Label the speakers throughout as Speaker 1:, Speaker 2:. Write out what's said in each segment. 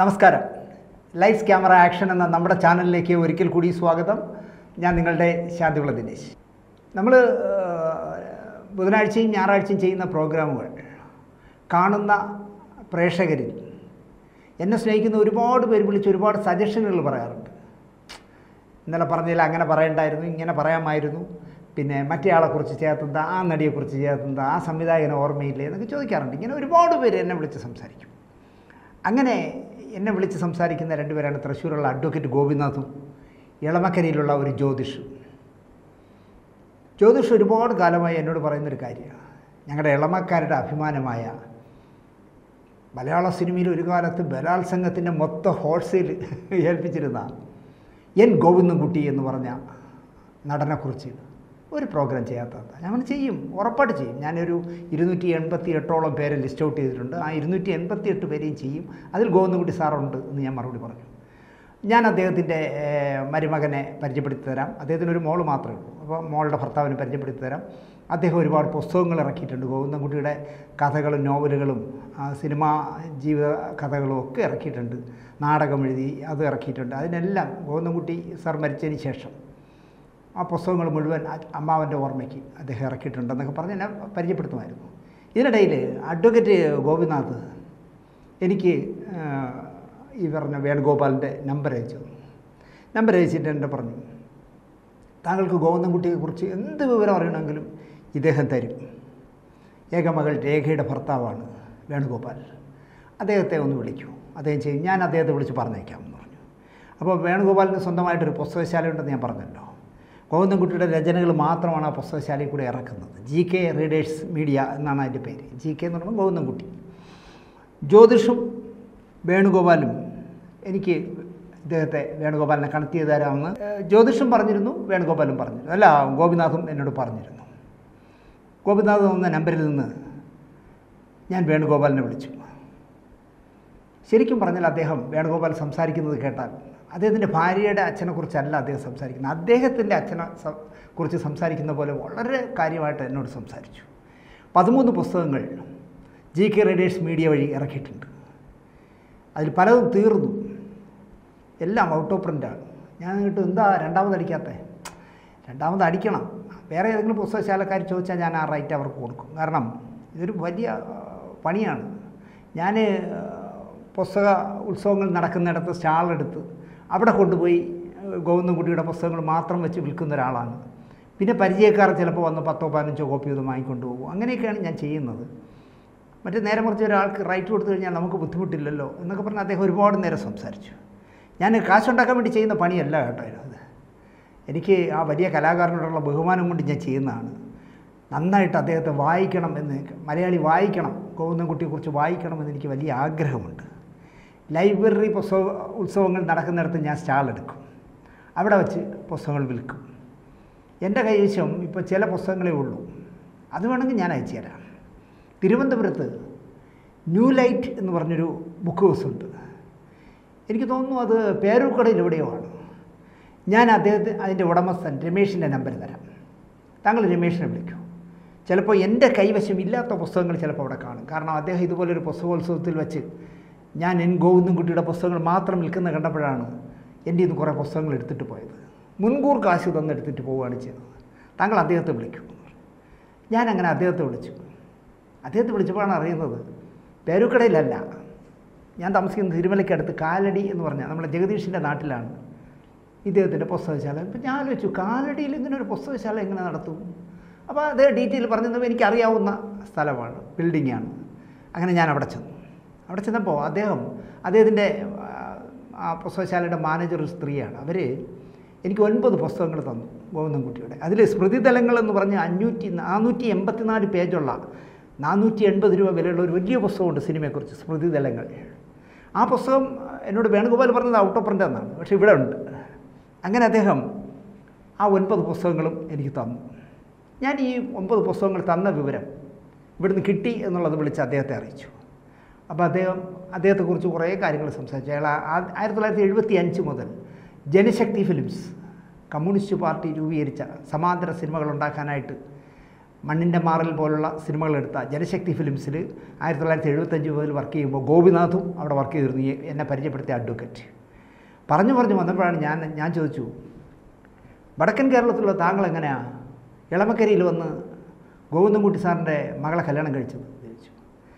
Speaker 1: നമസ്കാരം life camera action എന്ന നമ്മുടെ ചാനലിലേക്ക് ഒരിക്കൽ കൂടി സ്വാഗതം ഞാൻ നിങ്ങളുടെ ശാന്തിവിള ദിനേശ് നമ്മൾ ബുധനാഴ്ചയും ഞായറാഴ്ചയും ചെയ്യുന്ന പ്രോഗ്രാമുകൾ കാണുന്ന പ്രേക്ഷകരിൽ എന്നെ സ്നേഹിക്കുന്ന ഒരുപാട് പേര് വിളിച്ച് ഒരുപാട് സജഷനുകൾ പറയാറുണ്ട് ഇന്നലെ പറഞ്ഞതിൽ അങ്ങനെ പറയണ്ടായിരുന്നു ഇങ്ങനെ പറയാമായിരുന്നു പിന്നെ മറ്റേ ആളെക്കുറിച്ച് ചേർത്തുന്നത് ആ നടിയെക്കുറിച്ച് ചേർത്തുന്നത് ആ സംവിധായകനെ ഓർമ്മയില്ലേ എന്നൊക്കെ ചോദിക്കാറുണ്ട് ഇങ്ങനെ ഒരുപാട് പേര് എന്നെ വിളിച്ച് സംസാരിക്കും അങ്ങനെ എന്നെ വിളിച്ച് സംസാരിക്കുന്ന രണ്ടുപേരാണ് തൃശ്ശൂരുള്ള അഡ്വക്കേറ്റ് ഗോപിനാഥും ഇളമക്കരയിലുള്ള ഒരു ജ്യോതിഷും ജ്യോതിഷ് ഒരുപാട് കാലമായി എന്നോട് പറയുന്നൊരു കാര്യമാണ് ഞങ്ങളുടെ ഇളമക്കാരുടെ അഭിമാനമായ മലയാള സിനിമയിൽ ഒരു കാലത്ത് ബലാത്സംഗത്തിൻ്റെ മൊത്തം ഹോൾസെയിൽ ഏൽപ്പിച്ചിരുന്ന എൻ ഗോവിന്ദൻകുട്ടി എന്ന് പറഞ്ഞ നടനെക്കുറിച്ച് ഒരു പ്രോഗ്രാം ചെയ്യാത്തത് ഞങ്ങൾ ചെയ്യും ഉറപ്പായിട്ട് ചെയ്യും ഞാനൊരു ഇരുന്നൂറ്റി എൺപത്തി എട്ടോളം പേരെ ലിസ്റ്റ് ഔട്ട് ചെയ്തിട്ടുണ്ട് ആ ഇരുന്നൂറ്റി എൺപത്തി എട്ട് പേരെയും ചെയ്യും അതിൽ ഗോവിന്ദൻകുട്ടി സാറുണ്ട് എന്ന് ഞാൻ മറുപടി പറഞ്ഞു ഞാൻ അദ്ദേഹത്തിൻ്റെ ഏഹ്, മരുമകനെ പരിചയപ്പെടുത്തി തരാം അദ്ദേഹത്തിന് ഒരു മോള് മാത്രമേ ഉള്ളൂ അപ്പോൾ മോളുടെ ഭർത്താവിനെ പരിചയപ്പെടുത്തി തരാം അദ്ദേഹം ഒരുപാട് പുസ്തകങ്ങൾ ഇറക്കിയിട്ടുണ്ട് ഗോവിന്ദൻകുട്ടിയുടെ കഥകളും നോവലുകളും ആ, സിനിമാ ജീവിത കഥകളും ഒക്കെ ഇറക്കിയിട്ടുണ്ട് നാടകം എഴുതി അത് ഇറക്കിയിട്ടുണ്ട് അതിനെല്ലാം ഗോവിന്ദൻകുട്ടി സാർ മരിച്ചതിന് ശേഷം ആ പുസ്തകങ്ങൾ മുഴുവൻ അ- അമ്മാവൻ്റെ ഓർമ്മയ്ക്ക് അദ്ദേഹം ഇറക്കിയിട്ടുണ്ടെന്നൊക്കെ പറഞ്ഞ് എന്നെ പരിചയപ്പെടുത്തുമായിരുന്നു ഇതിനിടയിൽ അഡ്വക്കേറ്റ് ഗോപിനാഥ് എനിക്ക് ആ, ഈ പറഞ്ഞ വേണുഗോപാലിൻ്റെ നമ്പർ അയച്ചു തന്നു. നമ്പർ അയച്ചിട്ട് എൻ്റെ പറഞ്ഞു താങ്കൾക്ക് ഗോവിന്ദൻകുട്ടിയെക്കുറിച്ച് എന്ത് വിവരം അറിയണമെങ്കിലും ഇദ്ദേഹം തരും ഏകമകൾ രേഖയുടെ ഭർത്താവാണ് വേണുഗോപാൽ അദ്ദേഹത്തെ ഒന്ന് വിളിക്കൂ അദ്ദേഹം ചെയ്യും ഞാൻ അദ്ദേഹത്തെ വിളിച്ച് പറഞ്ഞേക്കാം എന്ന് പറഞ്ഞു അപ്പോൾ വേണുഗോപാലിന് സ്വന്തമായിട്ടൊരു പുസ്തകശാലയുണ്ടെന്ന് ഞാൻ പറഞ്ഞല്ലോ ഗോവിന്ദൻകുട്ടിയുടെ രചനകൾ മാത്രമാണ് ആ പുസ്തകശാലയിൽ കൂടെ ഇറക്കുന്നത് ജി കെ റീഡേഴ്സ് മീഡിയ എന്നാണ് അതിൻ്റെ പേര് ജി കെ എന്ന് പറയുമ്പോൾ ഗോവിന്ദൻകുട്ടി ജ്യോതിഷും വേണുഗോപാലും എനിക്ക് ഇദ്ദേഹത്തെ വേണുഗോപാലിനെ കണക്ട് ചെയ്ത് തരാമെന്ന് ഏഹ്, ജ്യോതിഷും പറഞ്ഞിരുന്നു വേണുഗോപാലും പറഞ്ഞിരുന്നു അല്ല ഗോപിനാഥും എന്നോട് പറഞ്ഞിരുന്നു ഗോപിനാഥ് എന്ന നമ്പറിൽ നിന്ന് ഞാൻ വേണുഗോപാലിനെ വിളിച്ചു ശരിക്കും പറഞ്ഞാൽ അദ്ദേഹം വേണുഗോപാൽ സംസാരിക്കുന്നത് കേട്ടാൽ അദ്ദേഹത്തിൻ്റെ ഭാര്യയുടെ അച്ഛനെക്കുറിച്ചല്ല അദ്ദേഹം സംസാരിക്കുന്നത് അദ്ദേഹത്തിൻ്റെ അച്ഛനെ സ- കുറിച്ച് സംസാരിക്കുന്ന പോലെ വളരെ കാര്യമായിട്ട് എന്നോട് സംസാരിച്ചു പതിമൂന്ന് പുസ്തകങ്ങൾ ജി കെ റേഡിയേഴ്സ് മീഡിയ വഴി ഇറക്കിയിട്ടുണ്ട് അതിൽ പലതും തീർന്നു എല്ലാം ഔട്ട് ഓഫ് പ്രിൻ്റാണ് ഞാൻ കേട്ടു എന്താ രണ്ടാമത് അടിക്കാത്തത് രണ്ടാമത് അടിക്കണം വേറെ ഏതെങ്കിലും പുസ്തകശാലക്കാർ ചോദിച്ചാൽ ഞാൻ ആ റൈറ്റ് അവർക്ക് കൊടുക്കും കാരണം ഇതൊരു വലിയ ആ, പണിയാണ് ഞാൻ പുസ്തക ഉത്സവങ്ങൾ നടക്കുന്നിടത്ത് സ്റ്റാളെടുത്ത് അവിടെ കൊണ്ടുപോയി ആ, ഗോവിന്ദൻകുട്ടിയുടെ പുസ്തകങ്ങൾ മാത്രം വെച്ച് വിൽക്കുന്ന ഒരാളാണ് പിന്നെ പരിചയക്കാർ ചിലപ്പോൾ വന്ന് പത്തോ പതിനഞ്ചോ കോപ്പി ഇത് വാങ്ങിക്കൊണ്ട് പോകും അങ്ങനെയൊക്കെയാണ് ഞാൻ ചെയ്യുന്നത് മറ്റേ നേരെ മറിച്ച് ഒരാൾക്ക് റൈറ്റ് കൊടുത്തു കഴിഞ്ഞാൽ നമുക്ക് ബുദ്ധിമുട്ടില്ലല്ലോ എന്നൊക്കെ പറഞ്ഞ് അദ്ദേഹം ഒരുപാട് നേരം സംസാരിച്ചു ഞാൻ കാശുണ്ടാക്കാൻ വേണ്ടി ചെയ്യുന്ന പണിയല്ല കേട്ടോ ഇത് എനിക്ക് ആ വലിയ കലാകാരനോടുള്ള ബഹുമാനം കൊണ്ട് ഞാൻ ചെയ്യുന്നതാണ് നന്നായിട്ട് അദ്ദേഹത്തെ വായിക്കണം എന്ന് മലയാളി വായിക്കണം ഗോവിന്ദൻകുട്ടിയെക്കുറിച്ച് വായിക്കണമെന്ന് എനിക്ക് വലിയ ആഗ്രഹമുണ്ട് ലൈബ്രറി പുസ്തക ഉത്സവങ്ങൾ നടക്കുന്നിടത്ത് ഞാൻ സ്റ്റാൾ എടുക്കും അവിടെ വെച്ച് പുസ്തകങ്ങൾ വിൽക്കും എൻ്റെ കൈവശം ഇപ്പോൾ ചില പുസ്തകങ്ങളേ ഉള്ളൂ അത് വേണമെങ്കിൽ ഞാൻ അയച്ചു തരാം തിരുവനന്തപുരത്ത് ന്യൂ ലൈറ്റ് എന്ന് പറഞ്ഞൊരു ബുക്ക് ഹൗസ് ഉണ്ട് എനിക്ക് തോന്നുന്നു അത് പേരൂക്കടയിൽ എവിടെയോ ആണ് ഞാൻ അദ്ദേഹത്തെ അതിൻ്റെ ഉടമസ്ഥൻ രമേഷിൻ്റെ നമ്പർ തരാം താങ്കൾ രമേഷിനെ വിളിക്കൂ ചിലപ്പോൾ എൻ്റെ കൈവശം ഇല്ലാത്ത പുസ്തകങ്ങൾ ചിലപ്പോൾ അവിടെ കാണും കാരണം അദ്ദേഹം ഇതുപോലൊരു പുസ്തകോത്സവത്തിൽ വെച്ച് ഞാൻ എൻ ഗോവിന്ദൻകുട്ടിയുടെ പുസ്തകങ്ങൾ മാത്രം വിൽക്കുന്ന കണ്ടപ്പോഴാണ് എൻ്റെ ഇന്ന് കുറേ പുസ്തകങ്ങൾ എടുത്തിട്ട് പോയത് മുൻകൂർ കാശ് തന്ന് എടുത്തിട്ട് പോവുകയാണ് ചെയ്തത് താങ്കൾ അദ്ദേഹത്തെ വിളിക്കൂ ഞാൻ അങ്ങനെ അദ്ദേഹത്തെ വിളിച്ചു അദ്ദേഹത്തെ വിളിച്ചപ്പോഴാണ് അറിയുന്നത് പേരുക്കടയിലല്ല ഞാൻ താമസിക്കുന്ന തിരുമലയ്ക്കടുത്ത് കാലടി എന്ന് പറഞ്ഞാൽ നമ്മുടെ ജഗദീഷിൻ്റെ നാട്ടിലാണ് ഇദ്ദേഹത്തിൻ്റെ പുസ്തകശാല ഇപ്പം ഞാൻ ആലോചിച്ചു കാലടിയിൽ ഇങ്ങനെ ഒരു പുസ്തകശാല എങ്ങനെ നടത്തും അപ്പോൾ അദ്ദേഹം ഡീറ്റെയിൽ പറഞ്ഞു തന്നപ്പോൾ എനിക്കറിയാവുന്ന സ്ഥലമാണ് ബിൽഡിങ്ങാണ് അങ്ങനെ ഞാൻ അവിടെ ചെന്നു അവിടെ ചെന്നപ്പോൾ അദ്ദേഹം അദ്ദേഹത്തിൻ്റെ ആ, ആ പുസ്തകശാലയുടെ മാനേജർ ഒരു സ്ത്രീയാണ് അവർ എനിക്ക് ഒൻപത് പുസ്തകങ്ങൾ തന്നു ഗോവിന്ദൻകുട്ടിയുടെ അതിൽ സ്മൃതിതലങ്ങൾ എന്ന് പറഞ്ഞ് അഞ്ഞൂറ്റി നാനൂറ്റി എൺപത്തിനാല് പേജുള്ള നാനൂറ്റി എൺപത് രൂപ വിലയുള്ള ഒരു വലിയ പുസ്തകമുണ്ട് സിനിമയെക്കുറിച്ച് സ്മൃതിതലങ്ങൾ ആ പുസ്തകം എന്നോട് വേണുഗോപാൽ പറഞ്ഞത് ഔട്ട് ഓഫ് പ്രിൻ്റ് എന്നാണ് പക്ഷേ ഇവിടെ ഉണ്ട് അങ്ങനെ അദ്ദേഹം ആ ഒൻപത് പുസ്തകങ്ങളും എനിക്ക് തന്നു ഞാൻ ഈ ഒമ്പത് പുസ്തകങ്ങൾ തന്ന വിവരം ഇവിടുന്ന് കിട്ടി എന്നുള്ളത് വിളിച്ച് അദ്ദേഹത്തെ അറിയിച്ചു അപ്പോൾ അദ്ദേഹം അദ്ദേഹത്തെക്കുറിച്ച് കുറേ കാര്യങ്ങൾ സംസാരിച്ചു അയാൾ ആ- ആയിരത്തി തൊള്ളായിരത്തി എഴുപത്തി അഞ്ച് മുതൽ ജനശക്തി ഫിലിംസ് കമ്മ്യൂണിസ്റ്റ് പാർട്ടി രൂപീകരിച്ച സമാന്തര സിനിമകൾ ഉണ്ടാക്കാനായിട്ട് മണ്ണിൻ്റെ മാറൽ പോലുള്ള സിനിമകളെടുത്ത ജനശക്തി ഫിലിംസിൽ ആയിരത്തി തൊള്ളായിരത്തി എഴുപത്തഞ്ച് മുതൽ വർക്ക് ചെയ്യുമ്പോൾ ഗോപിനാഥും അവിടെ വർക്ക് ചെയ്തിരുന്നു ഈ എന്നെ പരിചയപ്പെടുത്തിയ അഡ്വക്കറ്റ് പറഞ്ഞു പറഞ്ഞു വന്നപ്പോഴാണ് ഞാൻ ഞാൻ ചോദിച്ചു വടക്കൻ കേരളത്തിലുള്ള താങ്കൾ എങ്ങനെയാണ് ഇളമക്കരയിൽ വന്ന് ഗോവിന്ദൻകുട്ടി സാറിൻ്റെ മകളെ കല്യാണം കഴിച്ചത് എന്ന് ചോദിച്ചു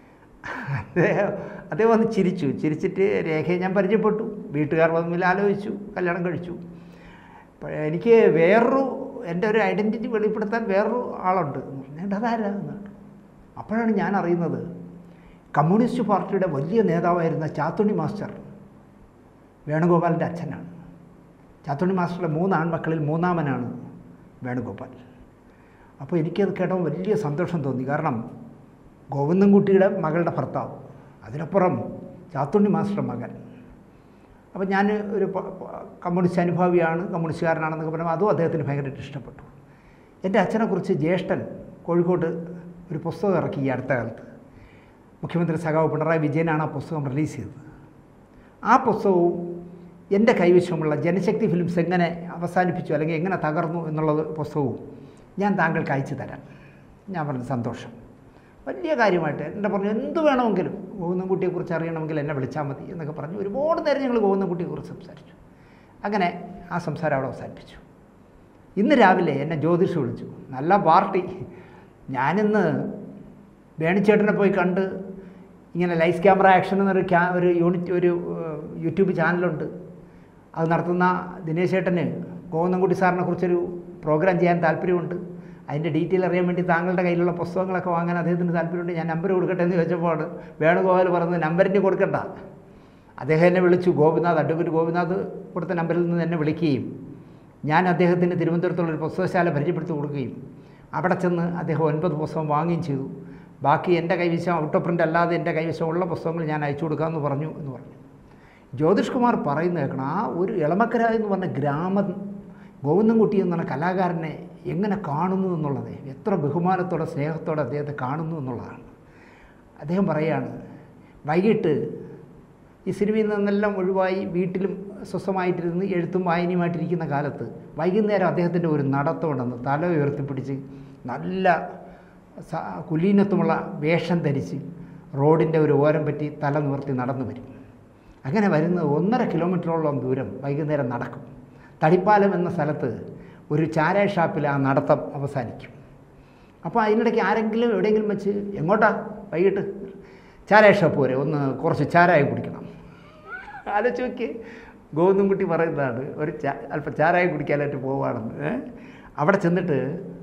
Speaker 1: അദ്ദേഹം അദ്ദേഹം വന്ന് ചിരിച്ചു ചിരിച്ചിട്ട് രേഖയെ ഞാൻ പരിചയപ്പെട്ടു വീട്ടുകാർ തമ്മിൽ ആലോചിച്ചു കല്യാണം കഴിച്ചു അപ്പോൾ എനിക്ക് വേറൊരു എൻ്റെ ഒരു ഐഡൻറ്റിറ്റി വെളിപ്പെടുത്താൻ വേറൊരു ആളുണ്ട് ഞാൻ അതാരാ എന്നാണ് അപ്പോഴാണ് ഞാൻ അറിയുന്നത് കമ്മ്യൂണിസ്റ്റ് പാർട്ടിയുടെ വലിയ നേതാവായിരുന്ന ചാത്തുണ്ണി മാസ്റ്റർ വേണുഗോപാലിൻ്റെ അച്ഛനാണ് ചാത്തുണ്ണി മാസ്റ്ററുടെ മൂന്ന് ആൺമക്കളിൽ മൂന്നാമനാണ് വേണുഗോപാൽ അപ്പോൾ എനിക്കത് കേട്ടപ്പോൾ വലിയ സന്തോഷം തോന്നി കാരണം ഗോവിന്ദൻകുട്ടിയുടെ മകളുടെ ഭർത്താവ് അതിനപ്പുറം ചാത്തുണ്ണി മാസ്റ്ററുടെ മകൻ അപ്പോൾ ഞാൻ ഒരു പ- പ- കമ്മ്യൂണിസ്റ്റ് അനുഭാവിയാണ് കമ്മ്യൂണിസ്റ്റുകാരനാണെന്നൊക്കെ പറയുമ്പോൾ അതും അദ്ദേഹത്തിന് ഭയങ്കരമായിട്ട് ഇഷ്ടപ്പെട്ടു എൻ്റെ അച്ഛനെക്കുറിച്ച് ജ്യേഷ്ഠൻ കോഴിക്കോട് ഒരു പുസ്തകം ഇറക്കി ഈ അടുത്ത കാലത്ത് മുഖ്യമന്ത്രി സഖാവ് പിണറായി വിജയനാണ് ആ പുസ്തകം റിലീസ് ചെയ്തത് ആ പുസ്തകവും എൻ്റെ കൈവശമുള്ള ജനശക്തി ഫിലിംസ് എങ്ങനെ അവസാനിപ്പിച്ചു അല്ലെങ്കിൽ എങ്ങനെ തകർന്നു എന്നുള്ളത് പുസ്തകവും ഞാൻ താങ്കൾക്ക് അയച്ചു തരാം ഞാൻ പറഞ്ഞു സന്തോഷം വലിയ കാര്യമായിട്ട് എൻ്റെ പറഞ്ഞു എന്ത് വേണമെങ്കിലും ഗോവിന്ദൻകുട്ടിയെക്കുറിച്ച് അറിയണമെങ്കിൽ എന്നെ വിളിച്ചാൽ മതി എന്നൊക്കെ പറഞ്ഞു ഒരുപാട് നേരം ഞങ്ങൾ ഗോവിന്ദൻകുട്ടിയെക്കുറിച്ച് സംസാരിച്ചു അങ്ങനെ ആ സംസാരം അവിടെ അവസാനിപ്പിച്ചു ഇന്ന് രാവിലെ എന്നെ ജ്യോതിഷ് വിളിച്ചു നല്ല പാർട്ടി ഞാനിന്ന് വേണിച്ചേട്ടനെ പോയി കണ്ട് ഇങ്ങനെ ലൈസ് ക്യാമറ ആക്ഷൻ എന്നൊരു ക്യാ ഒരു യൂണിറ്റ് ഒരു ഏഹ്, യൂട്യൂബ് ചാനലുണ്ട് അത് നടത്തുന്ന ദിനേശ് ചേട്ടന് ഗോവിന്ദൻകുട്ടി സാറിനെ കുറിച്ചൊരു പ്രോഗ്രാം ചെയ്യാൻ താല്പര്യമുണ്ട് അതിൻ്റെ ഡീറ്റെയിൽ അറിയാൻ വേണ്ടി താങ്കളുടെ കയ്യിലുള്ള പുസ്തകങ്ങളൊക്കെ വാങ്ങാൻ അദ്ദേഹത്തിന് താല്പര്യമുണ്ട് ഞാൻ നമ്പർ കൊടുക്കട്ടെ എന്ന് ചോദിച്ചപ്പോൾ വേണുഗോപാൽ പറഞ്ഞത് നമ്പറിൻ്റെ കൊടുക്കണ്ട അദ്ദേഹം എന്നെ വിളിച്ചു ഗോപിനാഥ് അഡ്വക്കേറ്റ് ഗോപിനാഥ് കൊടുത്ത നമ്പറിൽ നിന്ന് എന്നെ വിളിക്കുകയും ഞാൻ അദ്ദേഹത്തിന് തിരുവനന്തപുരത്തുള്ള ഒരു പുസ്തകശാല പരിചയപ്പെടുത്തി കൊടുക്കുകയും അവിടെ ചെന്ന് അദ്ദേഹം ഒൻപത് പുസ്തകം വാങ്ങുകയും ചെയ്തു ബാക്കി എൻ്റെ കൈവശം ഔട്ട് ഓഫ് പ്രിൻ്റ് അല്ലാതെ എൻ്റെ കൈവശമുള്ള പുസ്തകങ്ങൾ ഞാൻ അയച്ചു കൊടുക്കാമെന്ന് പറഞ്ഞു എന്ന് പറഞ്ഞു ജ്യോതിഷ് കുമാർ പറയുന്നത് കേൾക്കണം ആ ഒരു ഇളമക്കര എന്ന് പറഞ്ഞ ഗ്രാമം ഗോവിന്ദൻകുട്ടി എന്ന് പറഞ്ഞ കലാകാരനെ എങ്ങനെ കാണുന്നു എന്നുള്ളത് എത്ര ബഹുമാനത്തോടെ സ്നേഹത്തോടെ അദ്ദേഹത്തെ കാണുന്നു എന്നുള്ളതാണ് അദ്ദേഹം പറയുകയാണ് വൈകിട്ട് ഈ സിനിമയിൽ നിന്നെല്ലാം ഒഴിവായി വീട്ടിലും സ്വസ്ഥമായിട്ടിരുന്ന് എഴുത്തും വായനയുമായിട്ടിരിക്കുന്ന കാലത്ത് വൈകുന്നേരം അദ്ദേഹത്തിൻ്റെ ഒരു നടത്തമുണ്ടെന്ന് തല ഉയർത്തിപ്പിടിച്ച് നല്ല സ- കുലീനത്വമുള്ള വേഷം ധരിച്ച് റോഡിൻ്റെ ഒരു ഓരം പറ്റി തല നിവർത്തി നടന്നു വരും അങ്ങനെ വരുന്ന ഒന്നര കിലോമീറ്ററോളം ദൂരം വൈകുന്നേരം നടക്കും തടിപ്പാലം എന്ന സ്ഥലത്ത് ഒരു ചാരായ ഷാപ്പിൽ ആ നടത്തം അവസാനിക്കും അപ്പോൾ അതിനിടയ്ക്ക് ആരെങ്കിലും എവിടെയെങ്കിലും വെച്ച് എങ്ങോട്ടാ വൈകിട്ട് ചാരായ ഷാപ്പ് വരെ ഒന്ന് കുറച്ച് ചാരായം കുടിക്കണം ആലോചിച്ച് നോക്കി ഗോവിന്ദൻകുട്ടി പറയുന്നതാണ് ഒരു ചാ അല്പം ചാരായം കുടിക്കാനായിട്ട് പോവുകയാണെന്ന് ഏ? അവിടെ ചെന്നിട്ട്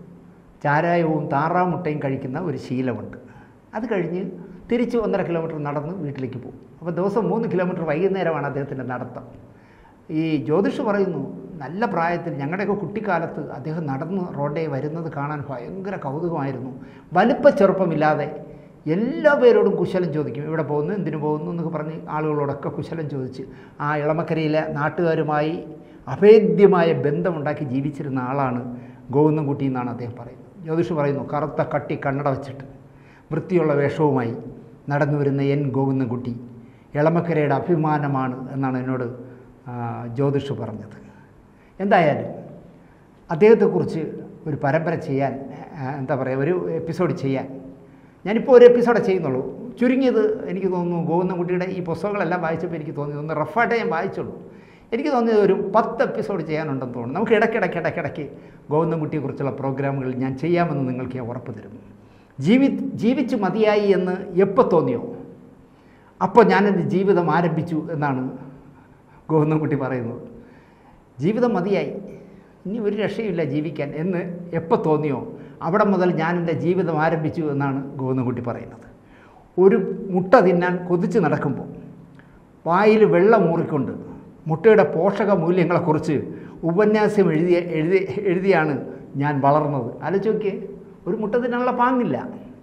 Speaker 1: ചാരായവും താറാമുട്ടയും കഴിക്കുന്ന ഒരു ശീലമുണ്ട് അത് കഴിഞ്ഞ് തിരിച്ച് ഒന്നര കിലോമീറ്റർ നടന്ന് വീട്ടിലേക്ക് പോകും അപ്പോൾ ദിവസം മൂന്ന് കിലോമീറ്റർ വൈകുന്നേരമാണ് അദ്ദേഹത്തിൻ്റെ നടത്തം ഈ ജ്യോതിഷ് പറയുന്നു നല്ല പ്രായത്തിൽ ഞങ്ങളുടെയൊക്കെ കുട്ടിക്കാലത്ത് അദ്ദേഹം നടന്ന് റോഡേ വരുന്നത് കാണാൻ ഭയങ്കര കൗതുകമായിരുന്നു വലിപ്പ ചെറുപ്പമില്ലാതെ എല്ലാ പേരോടും കുശലം ചോദിക്കും ഇവിടെ പോകുന്നു എന്തിനു പോകുന്നു എന്നൊക്കെ പറഞ്ഞ് ആളുകളോടൊക്കെ കുശലം ചോദിച്ച് ആ ഇളമക്കരയിലെ നാട്ടുകാരുമായി അഭേദ്യമായ ബന്ധമുണ്ടാക്കി ജീവിച്ചിരുന്ന ആളാണ് ഗോവിന്ദൻകുട്ടി എന്നാണ് അദ്ദേഹം പറയുന്നത് ജ്യോതിഷ് പറയുന്നു കറുത്ത കട്ടി കണ്ണട വെച്ചിട്ട് വൃത്തിയുള്ള വേഷവുമായി നടന്നു വരുന്ന എൻ ഗോവിന്ദൻകുട്ടി ഇളമക്കരയുടെ അഭിമാനമാണ് എന്നാണ് എന്നോട് ആ, ജ്യോതിഷ് പറഞ്ഞത് എന്തായാലും അദ്ദേഹത്തെക്കുറിച്ച് ഒരു പരമ്പര ചെയ്യാൻ ആ, എന്താ പറയുക ഒരു എപ്പിസോഡ് ചെയ്യാൻ ഞാനിപ്പോൾ ഒരു എപ്പിസോഡേ ചെയ്യുന്നുള്ളൂ ചുരുങ്ങിയത് എനിക്ക് തോന്നുന്നു ഗോവിന്ദൻകുട്ടിയുടെ ഈ പുസ്തകങ്ങളെല്ലാം വായിച്ചപ്പോൾ എനിക്ക് തോന്നിയത് ഒന്ന് റഫായിട്ടേ ഞാൻ വായിച്ചുള്ളൂ എനിക്ക് തോന്നിയത് ഒരു പത്ത് എപ്പിസോഡ് ചെയ്യാനുണ്ടെന്ന് തോന്നുന്നു നമുക്ക് ഇടയ്ക്കിടയ്ക്ക് ഇടയ്ക്കിടയ്ക്ക് ഗോവിന്ദൻകുട്ടിയെക്കുറിച്ചുള്ള പ്രോഗ്രാമുകൾ ഞാൻ ചെയ്യാമെന്ന് നിങ്ങൾക്ക് ഞാൻ ഉറപ്പ് തരുന്നു ജീവി ജീവിച്ച് മതിയായി എന്ന് എപ്പോൾ തോന്നിയോ അപ്പോൾ ഞാനെൻ്റെ ജീവിതം ആരംഭിച്ചു എന്നാണ് ഗോവിന്ദൻകുട്ടി പറയുന്നത് ജീവിതം മതിയായി ഇനി ഒരു രക്ഷയില്ല ജീവിക്കാൻ എന്ന് എപ്പോൾ തോന്നിയോ അവിടെ മുതൽ ഞാൻ എൻ്റെ ജീവിതം ആരംഭിച്ചു എന്നാണ് ഗോവിന്ദൻകുട്ടി പറയുന്നത് ഒരു മുട്ട തിന്നാൻ കൊതിച്ച് നടക്കുമ്പോൾ വായിൽ വെള്ളം മൂറിക്കൊണ്ട് മുട്ടയുടെ പോഷക മൂല്യങ്ങളെക്കുറിച്ച് ഉപന്യാസം എഴുതിയ എഴുതി എഴുതിയാണ് ഞാൻ വളർന്നത് ആലോചിച്ച് നോക്കിയേ ഒരു മുട്ട തിന്നാനുള്ള പാങ്ങില്ല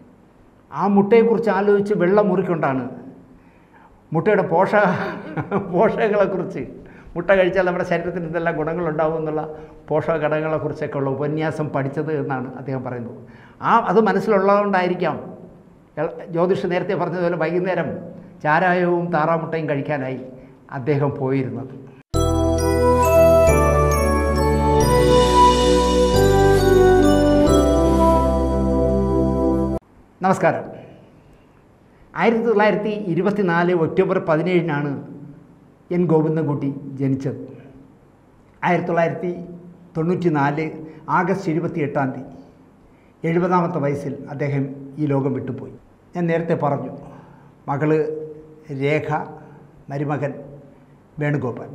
Speaker 1: ആ മുട്ടയെക്കുറിച്ച് ആലോചിച്ച് വെള്ളം മുറിക്കൊണ്ടാണ് മുട്ടയുടെ പോഷക പോഷകങ്ങളെക്കുറിച്ച് മുട്ട കഴിച്ചാൽ നമ്മുടെ ശരീരത്തിന് എന്തെല്ലാം ഗുണങ്ങളുണ്ടാവും എന്നുള്ള പോഷക ഘടകങ്ങളെക്കുറിച്ചൊക്കെ ഉള്ള ഉപന്യാസം പഠിച്ചത് എന്നാണ് അദ്ദേഹം പറയുന്നത് ആ അത് മനസ്സിലുള്ളതുകൊണ്ടായിരിക്കാം എള- ജ്യോതിഷ് നേരത്തെ പറഞ്ഞതുപോലെ വൈകുന്നേരം ചാരായവും താറാമുട്ടയും കഴിക്കാനായി അദ്ദേഹം പോയിരുന്നത് നമസ്കാരം ആയിരത്തി തൊള്ളായിരത്തി ഇരുപത്തിനാല് ഒക്ടോബർ പതിനേഴിനാണ് എൻ ഗോവിന്ദൻകുട്ടി ജനിച്ചത് ആയിരത്തി തൊള്ളായിരത്തി തൊണ്ണൂറ്റി നാല് ആഗസ്റ്റ് ഇരുപത്തി എട്ടാം തീയതി എഴുപതാമത്തെ വയസ്സിൽ അദ്ദേഹം ഈ ലോകം വിട്ടുപോയി ഞാൻ നേരത്തെ പറഞ്ഞു മകള് രേഖ മരുമകൻ വേണുഗോപാൽ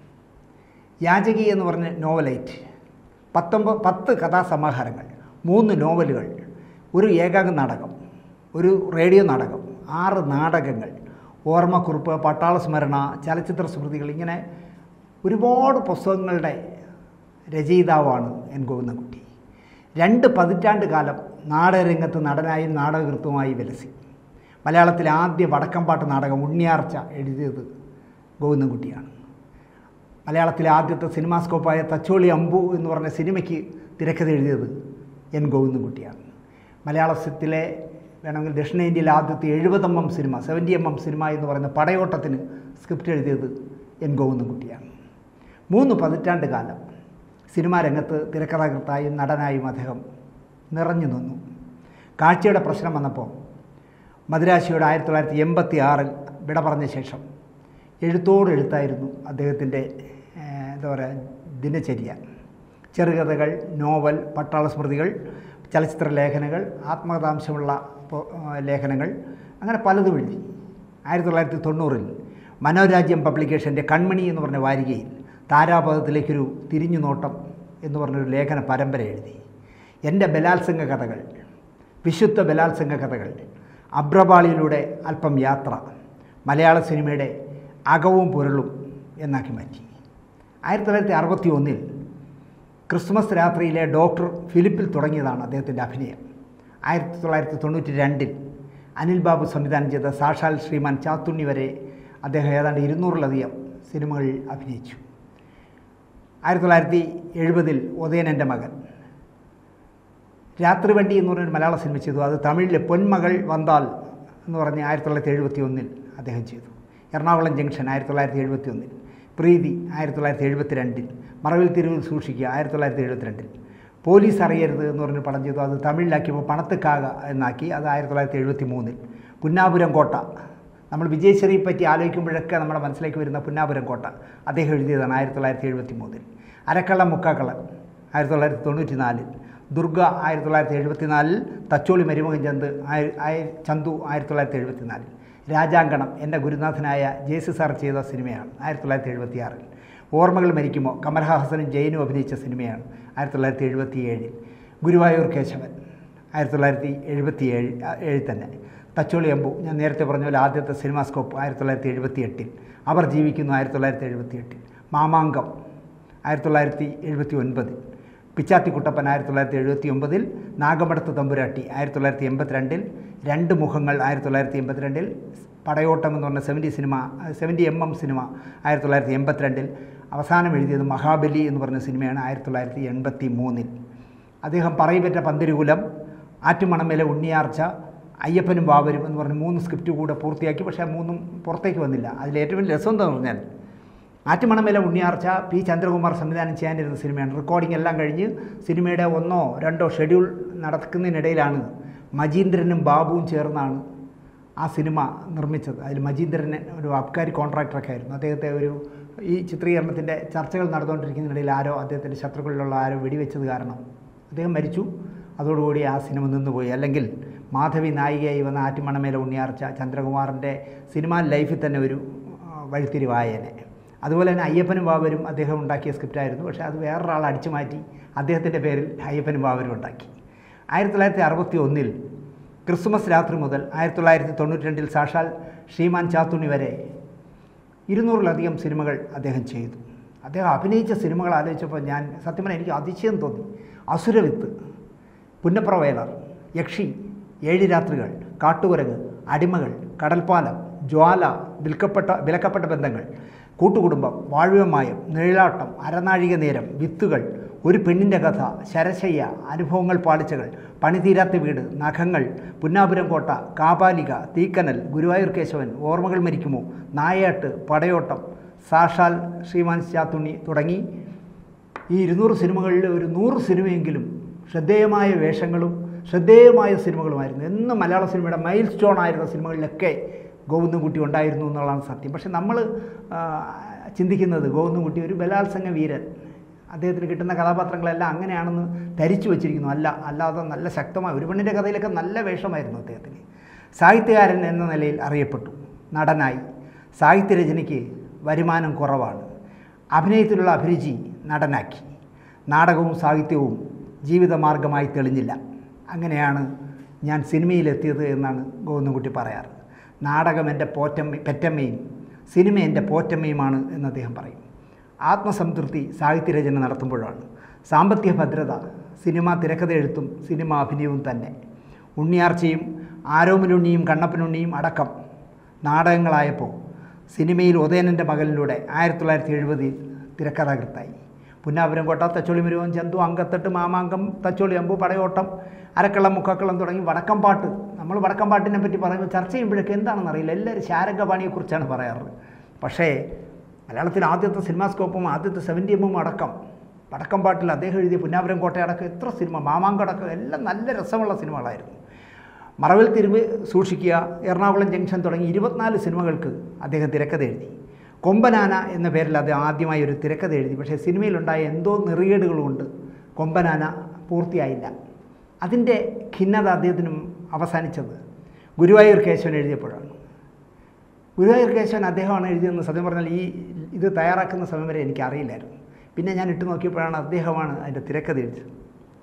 Speaker 1: യാചകി എന്ന് പറഞ്ഞ നോവലൈറ്റ് പത്തൊമ്പത് പത്ത് കഥാസമാഹാരങ്ങൾ മൂന്ന് നോവലുകൾ ഒരു ഏകാംഗ നാടകം ഒരു റേഡിയോ നാടകം ആറ് നാടകങ്ങൾ ഓർമ്മക്കുറിപ്പ് പട്ടാള സ്മരണ ചലച്ചിത്ര സ്മൃതികൾ ഇങ്ങനെ ഒരുപാട് പുസ്തകങ്ങളുടെ രചയിതാവാണ് എൻ ഗോവിന്ദൻകുട്ടി രണ്ട് പതിറ്റാണ്ട് കാലം നാടകരംഗത്ത് നടനായും നാടകകൃത്തുമായി വിലസി മലയാളത്തിലെ ആദ്യ വടക്കംപാട്ട് നാടകം ഉണ്ണിയാർച്ച എഴുതിയത് ഗോവിന്ദൻകുട്ടിയാണ് മലയാളത്തിലെ ആദ്യത്തെ സിനിമാസ്കോപ്പായ തച്ചോളി അമ്പു എന്ന് പറഞ്ഞ സിനിമയ്ക്ക് തിരക്കഥ എഴുതിയത് എൻ ഗോവിന്ദൻകുട്ടിയാണ് മലയാളത്തിലെ വേണമെങ്കിൽ ദക്ഷിണേന്ത്യയിലെ ആദ്യത്തെ എഴുപത് M M cinema seventy M M cinema എന്ന് പറയുന്ന പടയോട്ടത്തിന് സ്ക്രിപ്റ്റ് എഴുതിയത് എൻ ഗോവിന്ദൻകുട്ടിയാണ് മൂന്ന് പതിറ്റാണ്ട് കാലം സിനിമാ രംഗത്ത് തിരക്കഥാകൃത്തായും നടനായും അദ്ദേഹം നിറഞ്ഞു നിന്നു കാഴ്ചയുടെ പ്രശ്നം വന്നപ്പോൾ മദുരാശിയുടെ ആയിരത്തി തൊള്ളായിരത്തി എൺപത്തി ആറിൽ വിട പറഞ്ഞ ശേഷം എഴുത്തോടെഴുത്തായിരുന്നു അദ്ദേഹത്തിൻ്റെ എന്താ പറയുക ദിനചര്യ ചെറുകഥകൾ നോവൽ പട്ടാള സ്മൃതികൾ ചലച്ചിത്ര ലേഖനങ്ങൾ ആത്മകഥാംശമുള്ള ലേഖനങ്ങൾ അങ്ങനെ പലതും എഴുതി ആയിരത്തി തൊള്ളായിരത്തി തൊണ്ണൂറിൽ മനോരാജ്യം പബ്ലിക്കേഷൻ്റെ കൺമണി എന്ന് പറഞ്ഞ വാരികയിൽ താരാപഥത്തിലേക്കൊരു തിരിഞ്ഞു നോട്ടം എന്ന് പറഞ്ഞൊരു ലേഖന പരമ്പര എഴുതി എൻ്റെ ബലാത്സംഗ കഥകൾ വിശുദ്ധ ബലാത്സംഗ കഥകൾ അബ്രപാളിയിലൂടെ അല്പം യാത്ര മലയാള സിനിമയുടെ അകവും പൊരുളും എന്നാക്കി മാറ്റി ആയിരത്തി തൊള്ളായിരത്തി അറുപത്തി ഒന്നിൽ ക്രിസ്മസ് രാത്രിയിലെ ഡോക്ടർ ഫിലിപ്പിൽ തുടങ്ങിയതാണ് അദ്ദേഹത്തിൻ്റെ അഭിനയം ആയിരത്തി തൊള്ളായിരത്തി തൊണ്ണൂറ്റി രണ്ടിൽ അനിൽ ബാബു സംവിധാനം ചെയ്ത സാക്ഷാൽ ശ്രീമാൻ ചാത്തുണ്ണി വരെ അദ്ദേഹം ഏതാണ്ട് ഇരുന്നൂറിലധികം സിനിമകളിൽ അഭിനയിച്ചു ആയിരത്തി തൊള്ളായിരത്തി എഴുപതിൽ ഉദയനൻ്റെ മകൻ രാത്രി വണ്ടി എന്ന് പറഞ്ഞൊരു മലയാള സിനിമ ചെയ്തു അത് തമിഴിലെ പൊന്മകൾ വന്താൽ എന്ന് പറഞ്ഞ് ആയിരത്തി തൊള്ളായിരത്തി എഴുപത്തി ഒന്നിൽ അദ്ദേഹം ചെയ്തു എറണാകുളം ജംഗ്ഷൻ ആയിരത്തി തൊള്ളായിരത്തി എഴുപത്തി ഒന്നിൽ പ്രീതി ആയിരത്തി തൊള്ളായിരത്തി എഴുപത്തി രണ്ടിൽ മറവിൽ തിരുവിൽ സൂക്ഷിക്കുക ആയിരത്തി തൊള്ളായിരത്തി എഴുപത്തിരണ്ടിൽ പോലീസ് അറിയരുത് എന്ന് പറഞ്ഞ് പടം ചെയ്തു അത് തമിഴിലാക്കിയപ്പോൾ പണത്തുക്കാക എന്നാക്കി അത് ആയിരത്തി തൊള്ളായിരത്തി എഴുപത്തി മൂന്നിൽ പുന്നാപുരം കോട്ട നമ്മൾ വിജയശ്രീയെ പറ്റി ആലോചിക്കുമ്പോഴൊക്കെ നമ്മുടെ മനസ്സിലേക്ക് വരുന്ന പുന്നാപുരം കോട്ട അദ്ദേഹം എഴുതിയതാണ് ആയിരത്തി തൊള്ളായിരത്തി എഴുപത്തി മൂന്നിൽ അരക്കള്ളം മുക്കാക്കള്ളൻ ആയിരത്തി തൊള്ളായിരത്തി തൊണ്ണൂറ്റി നാലിൽ ദുർഗ ആയിരത്തി തൊള്ളായിരത്തി എഴുപത്തി നാലിൽ തച്ചോളി മരുമകൻ ചന്ത് ചന്തു ആയിരത്തി തൊള്ളായിരത്തി എഴുപത്തി നാലിൽ രാജാങ്കണം എൻ്റെ ഗുരുനാഥനായ ജേസി സാർ ചെയ്ത സിനിമയാണ് ആയിരത്തി തൊള്ളായിരത്തി എഴുപത്തി ആറിൽ ഓർമ്മകൾ മരിക്കുമോ കമൽഹാസനും ജയനും അഭിനയിച്ച സിനിമയാണ് ആയിരത്തി തൊള്ളായിരത്തി എഴുപത്തി ഏഴിൽ ഗുരുവായൂർ കേശവൻ ആയിരത്തി തൊള്ളായിരത്തി എഴുപത്തി ഏഴ് ഏഴിൽ തന്നെ തച്ചോളി അമ്പു ഞാൻ നേരത്തെ പറഞ്ഞ പോലെ ആദ്യത്തെ സിനിമാസ്കോപ്പ് ആയിരത്തി തൊള്ളായിരത്തി എഴുപത്തി എട്ടിൽ അവർ ജീവിക്കുന്നു ആയിരത്തി തൊള്ളായിരത്തി എഴുപത്തി എട്ടിൽ മാമാങ്കം ആയിരത്തി തൊള്ളായിരത്തി എഴുപത്തി ഒൻപതിൽ പിച്ചാത്തി കുട്ടപ്പൻ ആയിരത്തി തൊള്ളായിരത്തി എഴുപത്തി ഒമ്പതിൽ നാഗമടത്ത് തമ്പുരാട്ടി ആയിരത്തി തൊള്ളായിരത്തി എൺപത്തിരണ്ടിൽ രണ്ട് മുഖങ്ങൾ ആയിരത്തി തൊള്ളായിരത്തി എൺപത്തിരണ്ടിൽ പടയോട്ടം എന്ന് പറഞ്ഞ seventy cinema seventy M M cinema ആയിരത്തി തൊള്ളായിരത്തി എൺപത്തിരണ്ടിൽ അവസാനം എഴുതിയത് മഹാബലി എന്ന് പറഞ്ഞ സിനിമയാണ് ആയിരത്തി തൊള്ളായിരത്തി എൺപത്തി മൂന്നിൽ അദ്ദേഹം പറയപ്പെട്ട പന്തിരുകുലം ആറ്റുമണമേലെ ഉണ്ണിയാർച്ച അയ്യപ്പനും ബാബരും എന്ന് പറഞ്ഞ് മൂന്ന് സ്ക്രിപ്റ്റ് കൂടെ പൂർത്തിയാക്കി പക്ഷേ മൂന്നും പുറത്തേക്ക് വന്നില്ല അതിൽ ഏറ്റവും രസം എന്താണെന്ന് പറഞ്ഞാൽ ആറ്റുമണമേലെ ഉണ്ണിയാർച്ച പി ചന്ദ്രകുമാർ സംവിധാനം ചെയ്യാനിരുന്ന സിനിമയാണ് റെക്കോർഡിംഗ് എല്ലാം കഴിഞ്ഞ് സിനിമയുടെ ഒന്നോ രണ്ടോ ഷെഡ്യൂൾ നടക്കുന്നതിനിടയിലാണ് മജീന്ദ്രനും ബാബുവും ചേർന്നാണ് ആ സിനിമ നിർമ്മിച്ചത് അതിൽ മജീന്ദ്രൻ ഒരു അബ്കാരി കോൺട്രാക്ടറൊക്കെ ആയിരുന്നു അദ്ദേഹത്തെ ഒരു ഈ ചിത്രീകരണത്തിൻ്റെ ചർച്ചകൾ നടന്നുകൊണ്ടിരിക്കുന്നതിനിടയിൽ ആരോ അദ്ദേഹത്തിൻ്റെ ശത്രുക്കളിലുള്ള ആരോ വെടിവെച്ചത് കാരണം അദ്ദേഹം മരിച്ചു അതോടുകൂടി ആ സിനിമ നിന്നുപോയി അല്ലെങ്കിൽ മാധവി നായികയായി വന്ന ആറ്റുമണമേലെ ഉണ്ണിയാർച്ച ചന്ദ്രകുമാറിൻ്റെ സിനിമാ ലൈഫിൽ തന്നെ ഒരു വഴിത്തിരിവായനെ അതുപോലെ തന്നെ അയ്യപ്പനും ബാബരും അദ്ദേഹം ഉണ്ടാക്കിയ സ്ക്രിപ്റ്റായിരുന്നു പക്ഷേ അത് വേറൊരാൾ അടിച്ചു മാറ്റി അദ്ദേഹത്തിൻ്റെ പേരിൽ അയ്യപ്പനും ബാബരും ഉണ്ടാക്കി ആയിരത്തി തൊള്ളായിരത്തി അറുപത്തി ഒന്നിൽ ക്രിസ്മസ് രാത്രി മുതൽ ആയിരത്തി തൊള്ളായിരത്തി തൊണ്ണൂറ്റി രണ്ടിൽ സാക്ഷാൽ ശ്രീമാൻ ചാത്തുണ്ണി വരെ ഇരുന്നൂറിലധികം സിനിമകൾ അദ്ദേഹം ചെയ്തു അദ്ദേഹം അഭിനയിച്ച സിനിമകൾ ആലോചിച്ചപ്പോൾ ഞാൻ സത്യം പറഞ്ഞാൽ എനിക്ക് അതിശയം തോന്നി അസുരവിത്ത് പുന്നപ്ര വയലാർ യക്ഷി ഏഴ് രാത്രികൾ കാട്ടുകുരങ്ങ് അടിമകൾ കടൽപ്പാലം ജ്വാല വിൽക്കപ്പെട്ട വിലക്കപ്പെട്ട ബന്ധങ്ങൾ കൂട്ടുകുടുംബം വാഴ്വമായം നിഴലാട്ടം അരനാഴിക നേരം വിത്തുകൾ ഒരു പെണ്ണിൻ്റെ കഥ ശരശയ്യ അനുഭവങ്ങൾ പാളിച്ചകൾ പണിതീരാത്ത വീട് നഖങ്ങൾ പുന്നാപുരം കോട്ട കാപാലിക തീക്കനൽ ഗുരുവായൂർ കേശവൻ ഓർമ്മകൾ മരിക്കുമോ നായാട്ട് പടയോട്ടം സാക്ഷാൽ ശ്രീമാൻ ചാത്തുണ്ണി തുടങ്ങി ഈ ഇരുന്നൂറ് സിനിമകളിൽ ഒരു നൂറ് സിനിമയെങ്കിലും ശ്രദ്ധേയമായ വേഷങ്ങളും ശ്രദ്ധേയമായ സിനിമകളുമായിരുന്നു എന്നും മലയാള സിനിമയുടെ മൈൽ സ്റ്റോൺ ആയിരുന്ന സിനിമകളിലൊക്കെ ഗോവിന്ദൻകുട്ടി ഉണ്ടായിരുന്നു എന്നുള്ളതാണ് സത്യം പക്ഷെ നമ്മൾ ചിന്തിക്കുന്നത് ഗോവിന്ദൻകുട്ടി ഒരു ബലാത്സംഗ വീരൻ അദ്ദേഹത്തിന് കിട്ടുന്ന കഥാപാത്രങ്ങളെല്ലാം അങ്ങനെയാണെന്ന് ധരിച്ചു വച്ചിരിക്കുന്നു അല്ല അല്ലാതെ നല്ല ശക്തമായ ഒരു പെണ്ണിൻ്റെ കഥയിലൊക്കെ നല്ല വേഷമായിരുന്നു അദ്ദേഹത്തിന് സാഹിത്യകാരൻ എന്ന നിലയിൽ അറിയപ്പെട്ടു നടനായി സാഹിത്യരചനയ്ക്ക് വരുമാനം കുറവാണ് അഭിനയത്തിലുള്ള അഭിരുചി നടനാക്കി നാടകവും സാഹിത്യവും ജീവിതമാർഗമായി തെളിഞ്ഞില്ല അങ്ങനെയാണ് ഞാൻ സിനിമയിലെത്തിയത് എന്നാണ് ഗോവിന്ദൻകുട്ടി പറയാറ് നാടകം എൻ്റെ പോറ്റമ്മ പെറ്റമ്മയും സിനിമ എൻ്റെ പോറ്റമ്മയുമാണ് എന്ന് അദ്ദേഹം പറയും ആത്മസംതൃപ്തി സാഹിത്യരചന നടത്തുമ്പോഴാണ് സാമ്പത്തിക ഭദ്രത സിനിമ തിരക്കഥ എഴുത്തും സിനിമ അഭിനയവും തന്നെ ഉണ്ണിയാർച്ചയും ആരോമലുണ്ണിയും കണ്ണപ്പനുണ്ണിയും അടക്കം നാടകങ്ങളായപ്പോൾ സിനിമയിൽ ഉദയനൻ്റെ മകനിലൂടെ ആയിരത്തി തൊള്ളായിരത്തി എഴുപതിൽ തിരക്കഥാകൃത്തായി പുന്നാപുരം കോട്ട തച്ചോളി മുരുവൻ ചന്തു അങ്കത്തട്ട് മാമാങ്കം തച്ചോളി അമ്പു പടയോട്ടം അരക്കള്ളം മുക്കക്കള്ളം തുടങ്ങി വടക്കം പാട്ട് നമ്മൾ വടക്കം പാട്ടിനെ പറ്റി പറയുമ്പോൾ ചർച്ച ചെയ്യുമ്പോഴൊക്കെ എന്താണെന്ന് അറിയില്ല എല്ലാവരും ശാരംഗപാണിയെക്കുറിച്ചാണ് പറയാറ് പക്ഷേ മലയാളത്തിൽ ആദ്യത്തെ സിനിമാസ്കോപ്പും ആദ്യത്തെ സെവൻറ്റി എമ്മും അടക്കം വടക്കം പാട്ടിൽ അദ്ദേഹം എഴുതിയ പുന്നാപുരം കോട്ടയടക്കം എത്ര സിനിമ മാമാങ്കടക്കം എല്ലാം നല്ല രസമുള്ള സിനിമകളായിരുന്നു മറവിൽ തിരുമ്പ് സൂക്ഷിക്കുക എറണാകുളം ജംഗ്ഷൻ തുടങ്ങി ഇരുപത്തിനാല് സിനിമകൾക്ക് അദ്ദേഹം തിരക്കഥ എഴുതി കൊമ്പനാന എന്ന പേരിൽ അദ്ദേഹം ആദ്യമായി ഒരു തിരക്കഥ എഴുതി പക്ഷേ സിനിമയിലുണ്ടായ എന്തോ നെറികേടുകളുകൊണ്ട് കൊമ്പനാന പൂർത്തിയായില്ല അതിൻ്റെ ഖിന്നത അദ്ദേഹത്തിനും അവസാനിച്ചത് ഗുരുവായൂർ കേശവൻ എഴുതിയപ്പോഴാണ് ഗുരുവായൂർ കേശവൻ അദ്ദേഹമാണ് എഴുതിയതെന്ന് സത്യം പറഞ്ഞാൽ ഈ ഇത് തയ്യാറാക്കുന്ന സമയം വരെ എനിക്ക് അറിയില്ലായിരുന്നു പിന്നെ ഞാൻ ഇട്ട് നോക്കിയപ്പോഴാണ് അദ്ദേഹമാണ് അതിൻ്റെ തിരക്കഥ എഴുതിയത്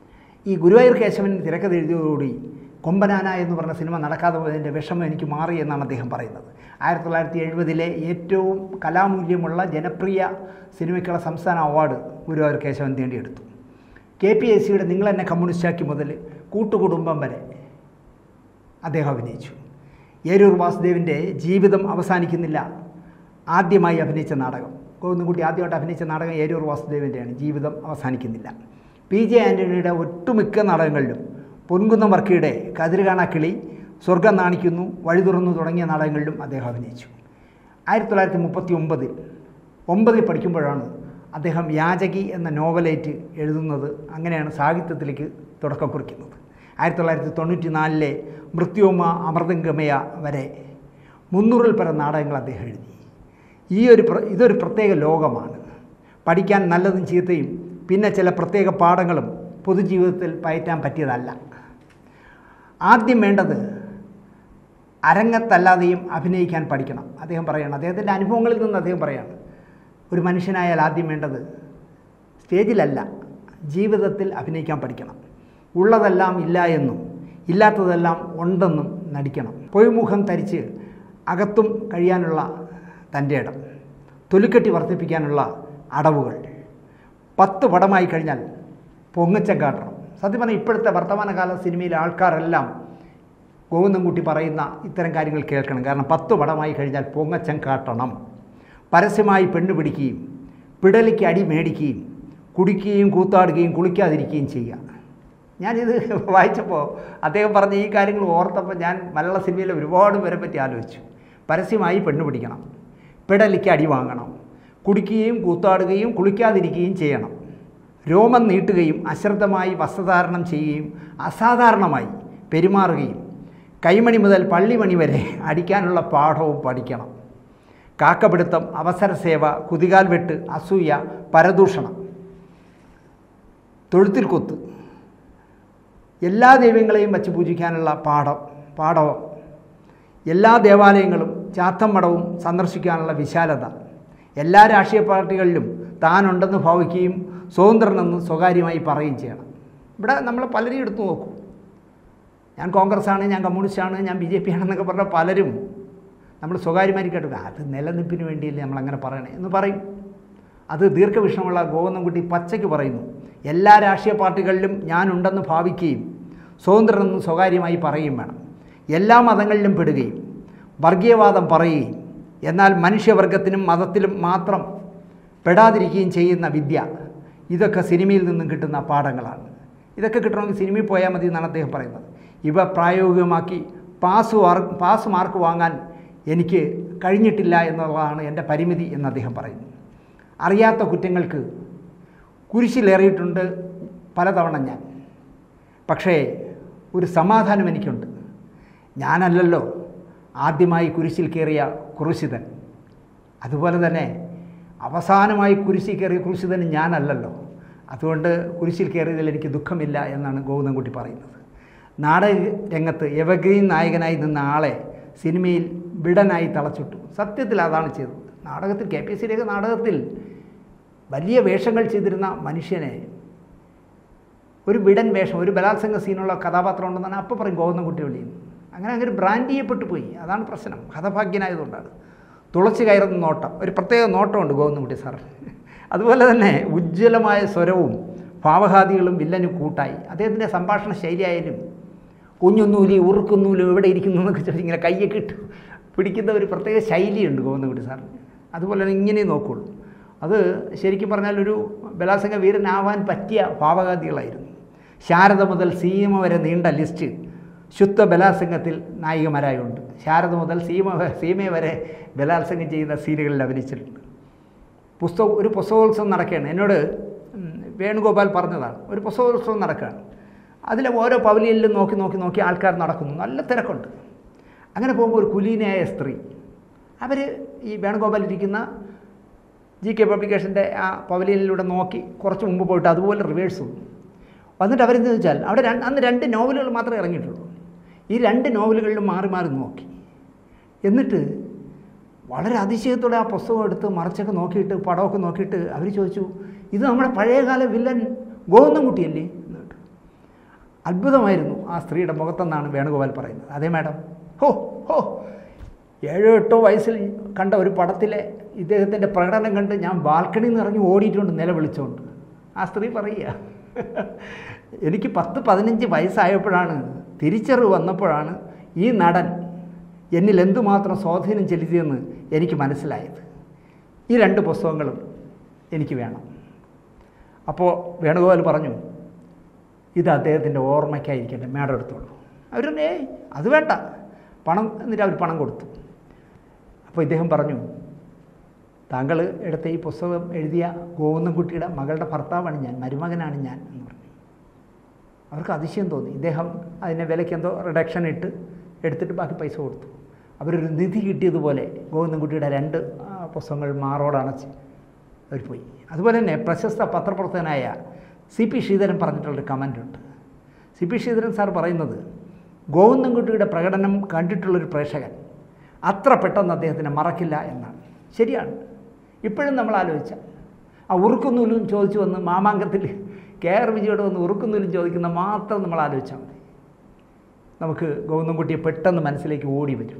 Speaker 1: ഈ ഗുരുവായൂർ കേശവൻ തിരക്കഥ എഴുതിയതോടുകൂടി കൊമ്പനാന എന്ന് പറഞ്ഞ സിനിമ നടക്കാതെ പോയതിൻ്റെ വിഷമം എനിക്ക് മാറി എന്നാണ് അദ്ദേഹം പറയുന്നത് ആയിരത്തി തൊള്ളായിരത്തി എഴുപതിലെ ഏറ്റവും കലാമൂല്യമുള്ള ജനപ്രിയ സിനിമയ്ക്കുള്ള സംസ്ഥാന അവാർഡ് ഗുരുവായൂർ കേശവൻ നേടിയെടുത്തു കെ പി എസ് സിയുടെ നിങ്ങൾ എന്നെ കമ്മ്യൂണിസ്റ്റാക്കി മുതൽ കൂട്ടുകുടുംബം വരെ അദ്ദേഹം അഭിനയിച്ചു ഏരൂർ വാസുദേവിൻ്റെ ജീവിതം അവസാനിക്കുന്നില്ല ആദ്യമായി അഭിനയിച്ച നാടകം ഗോവിന്ദൻകുട്ടി ആദ്യമായിട്ട് അഭിനയിച്ച നാടകം ഏരൂർ വാസുദേവിൻ്റെയാണ് ജീവിതം അവസാനിക്കുന്നില്ല പി ജെ ആൻ്റണിയുടെ ഒട്ടുമിക്ക നാടകങ്ങളിലും പൊൻകുന്നം വർക്കിയുടെ കതിരുകാണ കിളി സ്വർഗം നാണിക്കുന്നു വഴി തുറന്നു തുടങ്ങിയ നാടകങ്ങളിലും അദ്ദേഹം അഭിനയിച്ചു ആയിരത്തി തൊള്ളായിരത്തി മുപ്പത്തി ഒമ്പതിൽ ഒമ്പതിൽ പഠിക്കുമ്പോഴാണ് അദ്ദേഹം യാചകി എന്ന നോവലേറ്റ് എഴുതുന്നത് അങ്ങനെയാണ് സാഹിത്യത്തിലേക്ക് തുടക്കം കുറിക്കുന്നത് ആയിരത്തി തൊള്ളായിരത്തി തൊണ്ണൂറ്റി നാലിലെ മൃത്യോമ അമൃതംഗമയ വരെ മുന്നൂറിൽ പരം നാടകങ്ങൾ അദ്ദേഹം എഴുതി ഈ ഒരു പ്ര ഇതൊരു പ്രത്യേക ലോകമാണ് പഠിക്കാൻ നല്ലതും ചീത്തയും പിന്നെ ചില പ്രത്യേക പാഠങ്ങളും പൊതുജീവിതത്തിൽ പയറ്റാൻ പറ്റിയതല്ല ആദ്യം വേണ്ടത് അരങ്ങത്തല്ലാതെയും അഭിനയിക്കാൻ പഠിക്കണം അദ്ദേഹം പറയണം അദ്ദേഹത്തിൻ്റെ അനുഭവങ്ങളിൽ നിന്ന് അദ്ദേഹം പറയാണ് ഒരു മനുഷ്യനായാൽ ആദ്യം വേണ്ടത് സ്റ്റേജിലല്ല ജീവിതത്തിൽ അഭിനയിക്കാൻ പഠിക്കണം ഉള്ളതെല്ലാം ഇല്ല എന്നും ഇല്ലാത്തതെല്ലാം ഉണ്ടെന്നും നടിക്കണം പൊയ്മുഖം ധരിച്ച് അകത്തും കഴിയാനുള്ള തൻ്റെ ഇടം തൊലിക്കെട്ടി വർദ്ധിപ്പിക്കാനുള്ള അടവുകൾ പത്ത് പടമായി കഴിഞ്ഞാൽ പൊങ്ങച്ചം കാട്ടണം സത്യം പറഞ്ഞാൽ ഇപ്പോഴത്തെ വർത്തമാനകാല സിനിമയിലെ ആൾക്കാരെല്ലാം ഗോവിന്ദൻകുട്ടി പറയുന്ന ഇത്തരം കാര്യങ്ങൾ കേൾക്കണം കാരണം പത്ത് പടമായി കഴിഞ്ഞാൽ പൊങ്ങച്ചം കാട്ടണം പരസ്യമായി പെണ്ണു പിടിക്കുകയും പിടലിക്ക് അടി മേടിക്കുകയും കുടിക്കുകയും കൂത്താടുകയും കുളിക്കാതിരിക്കുകയും ചെയ്യുക ഞാനിത് വായിച്ചപ്പോൾ അദ്ദേഹം പറഞ്ഞ ഈ കാര്യങ്ങൾ ഓർത്തപ്പോൾ ഞാൻ മലയാള സിനിമയിലെ ഒരുപാട് പേരെ പറ്റി ആലോചിച്ചു പരസ്യമായി പെണ്ണു പിടിക്കണം പിടലിക്ക് അടി വാങ്ങണം കുടിക്കുകയും കൂത്താടുകയും കുളിക്കാതിരിക്കുകയും ചെയ്യണം രോമം നീട്ടുകയും അശ്രദ്ധമായി വസ്ത്രധാരണം ചെയ്യുകയും അസാധാരണമായി പെരുമാറുകയും കൈമണി മുതൽ പള്ളിമണി വരെ അടിക്കാനുള്ള പാഠവും പഠിക്കണം കാക്കപിടുത്തം അവസരസേവ കുതികാൽ വെട്ട് അസൂയ പരദൂഷണം തൊഴുത്തിൽ കൊത്ത് എല്ലാ ദൈവങ്ങളെയും വച്ച് പൂജിക്കാനുള്ള പാഠം പാഠവം എല്ലാ ദേവാലയങ്ങളും ചാത്തം മഠവും സന്ദർശിക്കാനുള്ള വിശാലത എല്ലാ രാഷ്ട്രീയ പാർട്ടികളിലും താനുണ്ടെന്ന് ഭാവിക്കുകയും സ്വതന്ത്രനെന്ന് സ്വകാര്യമായി പറയുകയും ചെയ്യണം ഇവിടെ നമ്മൾ പലരെയും എടുത്തു നോക്കും ഞാൻ കോൺഗ്രസ്സാണ് ഞാൻ കമ്മ്യൂണിസ്റ്റാണ് ഞാൻ ബി ജെ പി ആണെന്നൊക്കെ പറഞ്ഞ പലരും നമ്മൾ സ്വകാര്യമായി കേട്ടു അത് നിലനിൽപ്പിന് വേണ്ടിയില്ലേ നമ്മളങ്ങനെ പറയണേ എന്ന് പറയും അത് ദീർഘവീക്ഷണമുള്ള ഗോവിന്ദൻകുട്ടി പച്ചയ്ക്ക് പറയുന്നു എല്ലാ രാഷ്ട്രീയ പാർട്ടികളിലും ഞാനുണ്ടെന്ന് ഭാവിക്കുകയും സ്വതന്ത്രനെന്ന് സ്വകാര്യമായി പറയുകയും വേണം എല്ലാ മതങ്ങളിലും പെടുകയും വർഗീയവാദം പറയുകയും എന്നാൽ മനുഷ്യവർഗത്തിനും മതത്തിലും മാത്രം പെടാതിരിക്കുകയും ചെയ്യുന്ന വിദ്യ ഇതൊക്കെ സിനിമയിൽ നിന്നും കിട്ടുന്ന പാഠങ്ങളാണ് ഇതൊക്കെ കിട്ടണമെങ്കിൽ സിനിമയിൽ പോയാൽ മതി എന്നാണ് അദ്ദേഹം പറയുന്നത് ഇവ പ്രായോഗികമാക്കി പാസ് വാർ പാസ് മാർക്ക് വാങ്ങാൻ എനിക്ക് കഴിഞ്ഞിട്ടില്ല എന്നുള്ളതാണ് എൻ്റെ പരിമിതി എന്ന് അദ്ദേഹം പറയുന്നു അറിയാത്ത കുറ്റങ്ങൾക്ക് കുരിശിലേറിയിട്ടുണ്ട് പലതവണ ഞാൻ പക്ഷേ ഒരു സമാധാനം എനിക്കുണ്ട് ഞാനല്ലല്ലോ ആദ്യമായി കുരിശിൽ കയറിയ ക്രൂശിതൻ അതുപോലെ തന്നെ അവസാനമായി കുരിശിൽ കയറിയ ക്രൂശിതൻ ഞാനല്ലല്ലോ അതുകൊണ്ട് കുരിശിൽ കയറിയതിൽ എനിക്ക് ദുഃഖമില്ല എന്നാണ് ഗോവിന്ദൻകുട്ടി പറയുന്നത് നാടക രംഗത്ത് എവർഗ്രീൻ നായകനായി നിന്ന ആളെ സിനിമയിൽ വിടനായി തളച്ചിട്ടു സത്യത്തിൽ അതാണ് ചെയ്തത് നാടകത്തിൽ കെ പി എസ് സിയുടെയൊക്കെ നാടകത്തിൽ വലിയ വേഷങ്ങൾ ചെയ്തിരുന്ന മനുഷ്യനെ ഒരു വിടൻ വേഷം ഒരു ബലാത്സംഗ സീനുള്ള കഥാപാത്രം ഉണ്ടെന്നാണ് അപ്പോൾ പറയും ഗോവിന്ദൻകുട്ടി വെളിയിൽ അങ്ങനെ അങ്ങനെ ബ്രാൻഡ് ചെയ്യപ്പെട്ടു പോയി അതാണ് പ്രശ്നം ഹതഭാഗ്യനായതുകൊണ്ടാണ് തുളച്ച് കയറുന്ന നോട്ടം ഒരു പ്രത്യേക നോട്ടമുണ്ട് ഗോവിന്ദൻകുട്ടി സാർ അതുപോലെ തന്നെ ഉജ്ജ്വലമായ സ്വരവും ഭാവഹാദികളും വില്ലന് കൂട്ടായി അദ്ദേഹത്തിൻ്റെ സംഭാഷണ ശൈലിയായാലും കുഞ്ഞുന്നൂലി ഉറുക്കുന്നൂല് എവിടെ ഇരിക്കുന്നു എന്നൊക്കെ ചോദിച്ച് ഇങ്ങനെ കയ്യൊക്കെ ഇട്ട് പിടിക്കുന്ന ഒരു പ്രത്യേക ശൈലിയുണ്ട് ഗോവിന്ദൻകുട്ടി സാറിന് അതുപോലെ തന്നെ ഇങ്ങനെ നോക്കുള്ളൂ അത് ശരിക്കും പറഞ്ഞാൽ ഒരു ബലാത്സംഗ വീരനാവാൻ പറ്റിയ ഭാവഗാദികളായിരുന്നു ശാരദ മുതൽ സീമ വരെ നീണ്ട ലിസ്റ്റ് ശുദ്ധ ബലാത്സംഗത്തിൽ നായികമാരായുണ്ട് ശാരദ മുതൽ സീമ വ- സീമ വരെ ബലാത്സംഗം ചെയ്യുന്ന സീനുകളിൽ അഭിനയിച്ചിട്ടുണ്ട് പുസ്തകം ഒരു പുസ്തകോത്സവം നടക്കുകയാണ് എന്നോട് ഉം, വേണുഗോപാൽ പറഞ്ഞതാണ് ഒരു പുസ്തകോത്സവം നടക്കുകയാണ് അതിൽ ഓരോ പവലിയനിലും നോക്കി നോക്കി നോക്കി ആൾക്കാർ നടക്കുന്നു നല്ല തിരക്കുണ്ട് അങ്ങനെ പോകുമ്പോൾ ഒരു കുലീനയായ സ്ത്രീ അവർ ഈ വേണുഗോപാൽ ഇരിക്കുന്ന ജി കെ പബ്ലിക്കേഷൻ്റെ ആ പവലിയനിലൂടെ നോക്കി കുറച്ച് മുമ്പ് പോയിട്ട് അതുപോലെ റിവേഴ്സ് വന്നു വന്നിട്ട് അവരെന്തെന്ന് വെച്ചാൽ അവിടെ രണ്ട് അന്ന് രണ്ട് നോവലുകൾ മാത്രമേ ഇറങ്ങിയിട്ടുള്ളൂ ഈ രണ്ട് നോവലുകളിലും മാറി മാറി നോക്കി എന്നിട്ട് വളരെ അതിശയത്തോടെ ആ പുസ്തകം എടുത്ത് മറച്ചൊക്കെ നോക്കിയിട്ട് പടമൊക്കെ നോക്കിയിട്ട് അവർ ചോദിച്ചു ഇത് നമ്മുടെ പഴയകാല വില്ലൻ ഗോവിന്ദൻകുട്ടിയല്ലേ എന്ന് കേട്ടു അത്ഭുതമായിരുന്നു ആ സ്ത്രീയുടെ മുഖത്തെന്നാണ് വേണുഗോപാൽ പറയുന്നത് അതേ മാഡം ഹോ ഹോ ഏഴോ എട്ടോ വയസ്സിൽ കണ്ട ഒരു പടത്തിലെ ഇദ്ദേഹത്തിൻ്റെ പ്രകടനം കണ്ട് ഞാൻ ബാൽക്കണിയിൽ നിന്ന് ഇറങ്ങി ഓടിയിട്ടുണ്ട് നിലവിളിച്ചുകൊണ്ട് ആ സ്ത്രീ പറയുക എനിക്ക് പത്ത് പതിനഞ്ച് വയസ്സായപ്പോഴാണ് തിരിച്ചറിവ് വന്നപ്പോഴാണ് ഈ നടൻ എന്നിൽ എന്തുമാത്രം സ്വാധീനം ചെലുത്തിയെന്ന് എനിക്ക് മനസ്സിലായത് ഈ രണ്ട് പുസ്തകങ്ങളും എനിക്ക് വേണം അപ്പോൾ വേണുഗോപാൽ പറഞ്ഞു ഇത് അദ്ദേഹത്തിൻ്റെ ഓർമ്മയ്ക്കായിരിക്കട്ടെ മേഡം എടുത്തോളൂ അവർ പറഞ്ഞു, ഏയ് അത് വേണ്ട പണം എന്നിട്ട് അവർ പണം കൊടുത്തു അപ്പോൾ ഇദ്ദേഹം പറഞ്ഞു താങ്കൾ എടുത്ത ഈ പുസ്തകം എഴുതിയ ഗോവിന്ദൻകുട്ടിയുടെ മകളുടെ ഭർത്താവാണ് ഞാൻ മരുമകനാണ് ഞാൻ എന്ന് പറഞ്ഞു അവർക്ക് അതിശയം തോന്നി ഇദ്ദേഹം അതിനെ വിലയ്ക്ക് എന്തോ റിഡക്ഷൻ ഇട്ട് എടുത്തിട്ട് ബാക്കി പൈസ കൊടുത്തു അവരൊരു നിധി കിട്ടിയതുപോലെ ഗോവിന്ദൻകുട്ടിയുടെ രണ്ട് ആ, പുസ്തകങ്ങൾ മാറോടണച്ച് അവർ പോയി അതുപോലെ തന്നെ പ്രശസ്ത പത്രപ്രവർത്തകനായ സി പി ശ്രീധരൻ പറഞ്ഞിട്ടുള്ളൊരു കമൻ്റ് ഉണ്ട് സി പി ശ്രീധരൻ സാർ പറയുന്നത് ഗോവിന്ദൻകുട്ടിയുടെ പ്രകടനം കണ്ടിട്ടുള്ളൊരു പ്രേക്ഷകൻ അത്ര പെട്ടെന്ന് അദ്ദേഹത്തിനെ മറക്കില്ല എന്നാണ് ശരിയാണ് ഇപ്പോഴും നമ്മൾ ആലോചിച്ച ആ ഉറുക്കുന്നൂലും ചോദിച്ചു വന്ന് മാമാങ്കത്തിൽ കെ ആർ വിജയോട് വന്ന് ഉറുക്കുന്നൂലും ചോദിക്കുന്ന മാത്രം നമ്മൾ ആലോചിച്ചാൽ മതി നമുക്ക് ഗോവിന്ദൻകുട്ടിയെ പെട്ടെന്ന് മനസ്സിലേക്ക് ഓടി വരും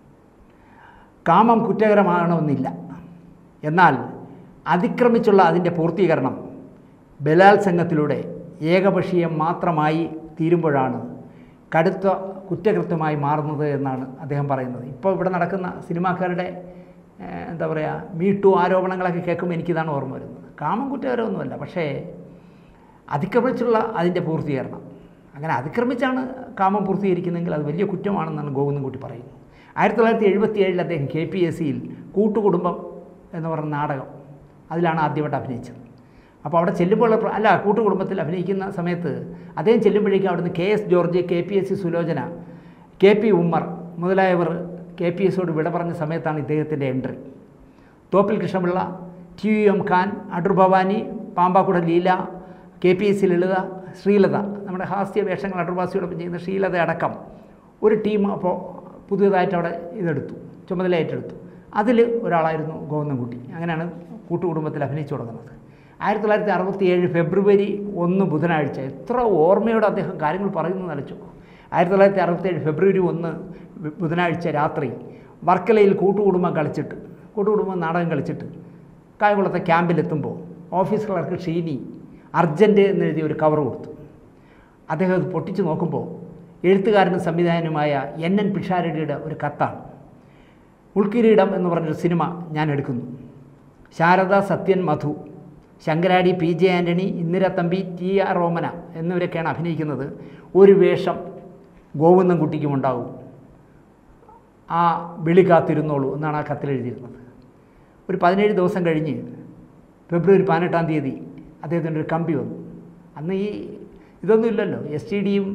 Speaker 1: കാമം കുറ്റകരമാകണമെന്നില്ല എന്നാൽ അതിക്രമിച്ചുള്ള അതിൻ്റെ പൂർത്തീകരണം ബലാത്സംഗത്തിലൂടെ ഏകപക്ഷീയം മാത്രമായി തീരുമ്പോഴാണ് കടുത്ത കുറ്റകൃത്യമായി മാറുന്നത് എന്നാണ് അദ്ദേഹം പറയുന്നത് ഇപ്പോൾ ഇവിടെ നടക്കുന്ന സിനിമാക്കാരുടെ ഏഹ്, എന്താ പറയുക മീട്ടു ആരോപണങ്ങളൊക്കെ കേൾക്കുമ്പോൾ എനിക്കിതാണ് ഓർമ്മ വരുന്നത് കാമം കുറ്റകരമൊന്നുമല്ല പക്ഷേ അതിക്രമിച്ചുള്ള അതിൻ്റെ പൂർത്തീകരണം അങ്ങനെ അതിക്രമിച്ചാണ് കാമം പൂർത്തീകരിക്കുന്നതെങ്കിൽ അത് വലിയ കുറ്റമാണെന്നാണ് ഗോവിന്ദൻകുട്ടി പറയുന്നത് ആയിരത്തി തൊള്ളായിരത്തി എഴുപത്തി ഏഴിൽ അദ്ദേഹം കെ പി എസ് സിയിൽ കൂട്ടുകുടുംബം എന്ന് പറഞ്ഞ നാടകം അതിലാണ് ആദ്യമായിട്ട് അഭിനയിച്ചത് അപ്പോൾ അവിടെ ചെല്ലുമ്പോൾ പ്ര- അല്ല കൂട്ടുകുടുംബത്തിൽ അഭിനയിക്കുന്ന സമയത്ത് അദ്ദേഹം ചെല്ലുമ്പോഴേക്കും അവിടുന്ന് K S George K P S C Sulochana K P Ummer മുതലായവർ കെ പി എസോട് വിട പറഞ്ഞ സമയത്താണ് ഇദ്ദേഹത്തിൻ്റെ entry Thoppil Krishnapillai T U M Khan Adoor Bhavani Pampakuda Leela K P S C Lalitha Sreelatha നമ്മുടെ ഹാസ്യ വേഷങ്ങൾ അടൂർവാസിയോടൊപ്പം ചെയ്യുന്ന ശ്രീലത അടക്കം ഒരു ടീം അപ്പോൾ പുതിയതായിട്ട് അവിടെ ഇതെടുത്തു ചുമതല ഏറ്റെടുത്തു അതിൽ ഒരാളായിരുന്നു ഗോവിന്ദൻകുട്ടി അങ്ങനെയാണ് കൂട്ടുകുടുംബത്തിൽ അഭിനയിച്ചു തുടങ്ങുന്നത് ആയിരത്തി തൊള്ളായിരത്തി അറുപത്തി ഏഴ് ഫെബ്രുവരി ഒന്ന് ബുധനാഴ്ച എത്ര ഓർമ്മയോടെ അദ്ദേഹം കാര്യങ്ങൾ പറയുന്നത് നിലച്ചു ആയിരത്തി തൊള്ളായിരത്തി അറുപത്തേഴ് ഫെബ്രുവരി ഒന്ന് ബു- ബുധനാഴ്ച രാത്രി വർക്കലയിൽ കൂട്ടുകുടുംബം കളിച്ചിട്ട് കൂട്ടുകുടുംബം നാടകം കളിച്ചിട്ട് കായംകുളത്തെ ക്യാമ്പിലെത്തുമ്പോൾ ഓഫീസ് ക്ലർക്ക് ഷീനി അർജൻറ്റ് എന്നെഴുതിയ ഒരു കവർ കൊടുത്തു അദ്ദേഹം അത് പൊട്ടിച്ച് നോക്കുമ്പോൾ എഴുത്തുകാരനും സംവിധായകനുമായ എൻ എൻ പിഷാരടിയുടെ ഒരു കത്താണ് ഉൾക്കിരീടം എന്ന് പറഞ്ഞൊരു സിനിമ ഞാൻ എടുക്കുന്നു Sarada Sathyan Madhu Sankaradi P J Antony Indira Thampi T R റോമന എന്നിവരൊക്കെയാണ് അഭിനയിക്കുന്നത് ഒരു വേഷം ഗോവിന്ദൻകുട്ടിക്കും ഉണ്ടാകും ആ വിളി കാത്തിരുന്നോളൂ എന്നാണ് ആ കത്തിൽ എഴുതിയിരുന്നത് ഒരു പതിനേഴ് ദിവസം കഴിഞ്ഞ് ഫെബ്രുവരി പതിനെട്ടാം തീയതി അദ്ദേഹത്തിൻ്റെ ഒരു കമ്പി വന്നു അന്ന് ഈ ഇതൊന്നും ഇല്ലല്ലോ എസ് ടി ഡിയും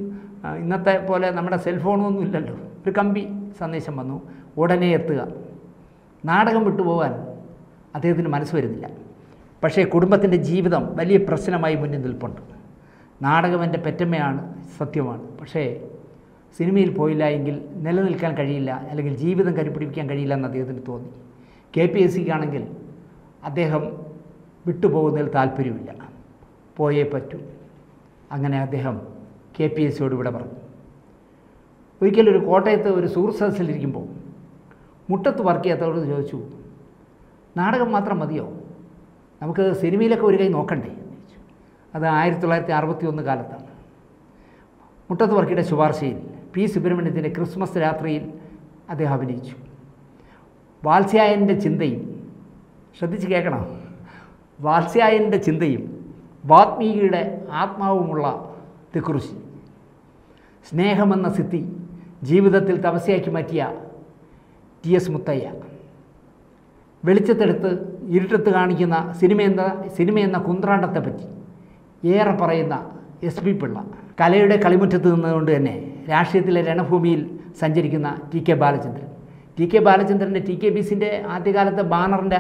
Speaker 2: ആ, ഇന്നത്തെ പോലെ നമ്മുടെ സെൽഫോണൊന്നും ഇല്ലല്ലോ ഒരു കമ്പി സന്ദേശം വന്നു ഉടനെ എത്തുക നാടകം വിട്ടുപോകാൻ അദ്ദേഹത്തിന് മനസ്സ് വരുന്നില്ല പക്ഷേ കുടുംബത്തിൻ്റെ ജീവിതം വലിയ പ്രശ്നമായി മുന്നിൽ നിൽപ്പുണ്ട് നാടകം എൻ്റെ പെറ്റമ്മയാണ് സത്യമാണ് പക്ഷേ സിനിമയിൽ പോയില്ല എങ്കിൽ നിലനിൽക്കാൻ കഴിയില്ല അല്ലെങ്കിൽ ജീവിതം കരുപിടിപ്പിക്കാൻ കഴിയില്ല എന്ന് അദ്ദേഹത്തിന് തോന്നി കെ പി എസ് സിക്കാണെങ്കിൽ അദ്ദേഹം വിട്ടുപോകുന്നതിൽ താല്പര്യമില്ല പോയേ പറ്റൂ അങ്ങനെ അദ്ദേഹം കെ പി എസ് സിയോട് ഇവിടെ പറഞ്ഞു ഒരിക്കലൊരു കോട്ടയത്ത് ഒരു സുഹൃത്ത് സദസ്സിലിരിക്കുമ്പോൾ മുട്ടത്ത് വർക്ക് ചെയ്യാത്തവരോട് ചോദിച്ചു നാടകം മാത്രം മതിയോ നമുക്ക് സിനിമയിലൊക്കെ ഒരു കൈ നോക്കണ്ടേ എന്ന് ചോദിച്ചു അത് ആയിരത്തി തൊള്ളായിരത്തി അറുപത്തി ഒന്ന് കാലത്താണ് മുട്ടത്ത് വർക്കിയുടെ ശുപാർശയിൽ പി സുബ്രഹ്മണ്യത്തിൻ്റെ ക്രിസ്മസ് രാത്രിയിൽ അദ്ദേഹം അഭിനയിച്ചു വാത്സ്യായൻ്റെ ചിന്തയും ശ്രദ്ധിച്ച് കേൾക്കണം വാത്സ്യായൻ്റെ ചിന്തയും വാത്മീകിയുടെ ആത്മാവുമുള്ള തെക്കുറിശി സ്നേഹമെന്ന സിദ്ധി ജീവിതത്തിൽ തപസ്യയാക്കി മാറ്റിയ ടി എസ് മുത്തയ്യ വെളിച്ചത്തെടുത്ത് ഇരുട്ടത്ത് കാണിക്കുന്ന സിനിമയെന്ന സിനിമയെന്ന കുന്ത്രാണ്ടത്തെ പറ്റി ഏറെ പറയുന്ന എസ് പി പിള്ള കലയുടെ കളിമുറ്റത്ത് നിന്നുകൊണ്ട് തന്നെ രാഷ്ട്രീയത്തിലെ രണഭൂമിയിൽ സഞ്ചരിക്കുന്ന T K Balachandran T K ബാലചന്ദ്രൻ്റെ ടി കെ ബിസിൻ്റെ ആദ്യകാലത്തെ ബാനറിൻ്റെ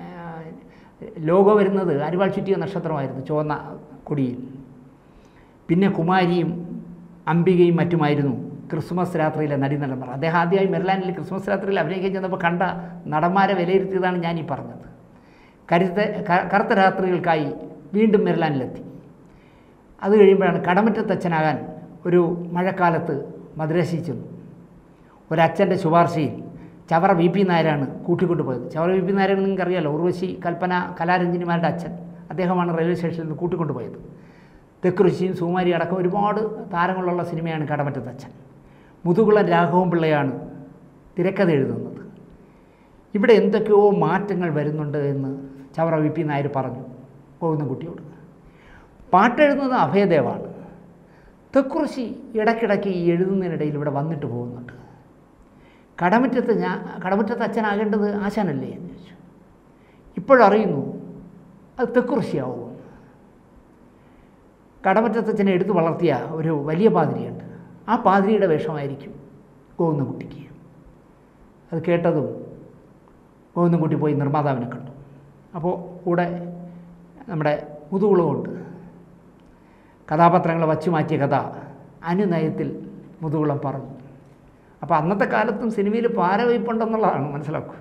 Speaker 2: ലോഗോ വരുന്നത് അരിവാൾ ചുറ്റിയ നക്ഷത്രമായിരുന്നു ചുവന്ന കൊടിയിൽ പിന്നെ കുമാരിയും അംബികയും മറ്റുമായിരുന്നു ക്രിസ്മസ് രാത്രിയിലെ നടീനടന്മാർ അദ്ദേഹം ആദ്യമായി മെർലാൻഡിൽ ക്രിസ്മസ് രാത്രിയിൽ അഭിനയിക്കാൻ ചെന്നപ്പോൾ കണ്ട നടന്മാരെ വിലയിരുത്തിയതാണ് ഞാൻ ഈ പറഞ്ഞത് കരുത്ത ക- കറുത്ത രാത്രികൾക്കായി വീണ്ടും മെർലാൻഡിലെത്തി അത് കഴിയുമ്പോഴാണ് കടമറ്റത്തച്ഛനാകാൻ ഒരു മഴക്കാലത്ത് മദ്രാശിയിൽ ചെന്നു ഒരച്ഛൻ്റെ ശുപാർശയിൽ ചവറ വി പി നായരാണ് കൂട്ടിക്കൊണ്ടുപോയത് ചവറ വി പി നായരാണ് നിങ്ങൾക്ക് അറിയാലോ ഉർവശി കൽപ്പന കലാരഞ്ജനിമാരുടെ അച്ഛൻ അദ്ദേഹമാണ് റെയിൽവേ സ്റ്റേഷനിൽ നിന്ന് കൂട്ടിക്കൊണ്ടുപോയത് തെക്കുറിശിയും സുകുമാരി അടക്കം ഒരുപാട് താരങ്ങളുള്ള സിനിമയാണ് കടമറ്റത്തച്ഛൻ മുതുകുളം രാഘവൻ പിള്ളയാണ് തിരക്കഥ എഴുതുന്നത് ഇവിടെ എന്തൊക്കെയോ മാറ്റങ്ങൾ വരുന്നുണ്ട് എന്ന് ചവറ വി പി നായർ പറഞ്ഞു ഗോവിന്ദൻകുട്ടിയോട് പാട്ടെഴുതുന്നത് അഭയദേവാണ് തെക്കുറിശി ഇടയ്ക്കിടയ്ക്ക് ഈ എഴുതുന്നതിനിടയിൽ ഇവിടെ വന്നിട്ട് പോകുന്നുണ്ട് കടമറ്റത്ത് ഞാൻ കടമറ്റത്ത് അച്ഛനാകേണ്ടത് ആശാനല്ലേ എന്ന് ചോദിച്ചു ഇപ്പോഴറിയുന്നു അത് തെക്കുറിശിയാവും കടമറ്റത്തച്ഛനെ എടുത്തു വളർത്തിയ ഒരു വലിയ പാതിരിയുണ്ട് ആ പാതിരിയുടെ വേഷമായിരിക്കും ഗോവിന്ദൻകുട്ടിക്ക് അത് കേട്ടതും ഗോവിന്ദൻകുട്ടി പോയി നിർമ്മാതാവിനെ കണ്ടു അപ്പോൾ കൂടെ നമ്മുടെ മുതുകുളമുണ്ട് കഥാപാത്രങ്ങളെ വച്ചു മാറ്റിയ കഥ അനുനയത്തിൽ മുതുകുളം പറഞ്ഞു അപ്പോൾ അന്നത്തെ കാലത്തും സിനിമയിൽ പാരവയ്പ്പുണ്ടെന്നുള്ളതാണ് മനസ്സിലാക്കുക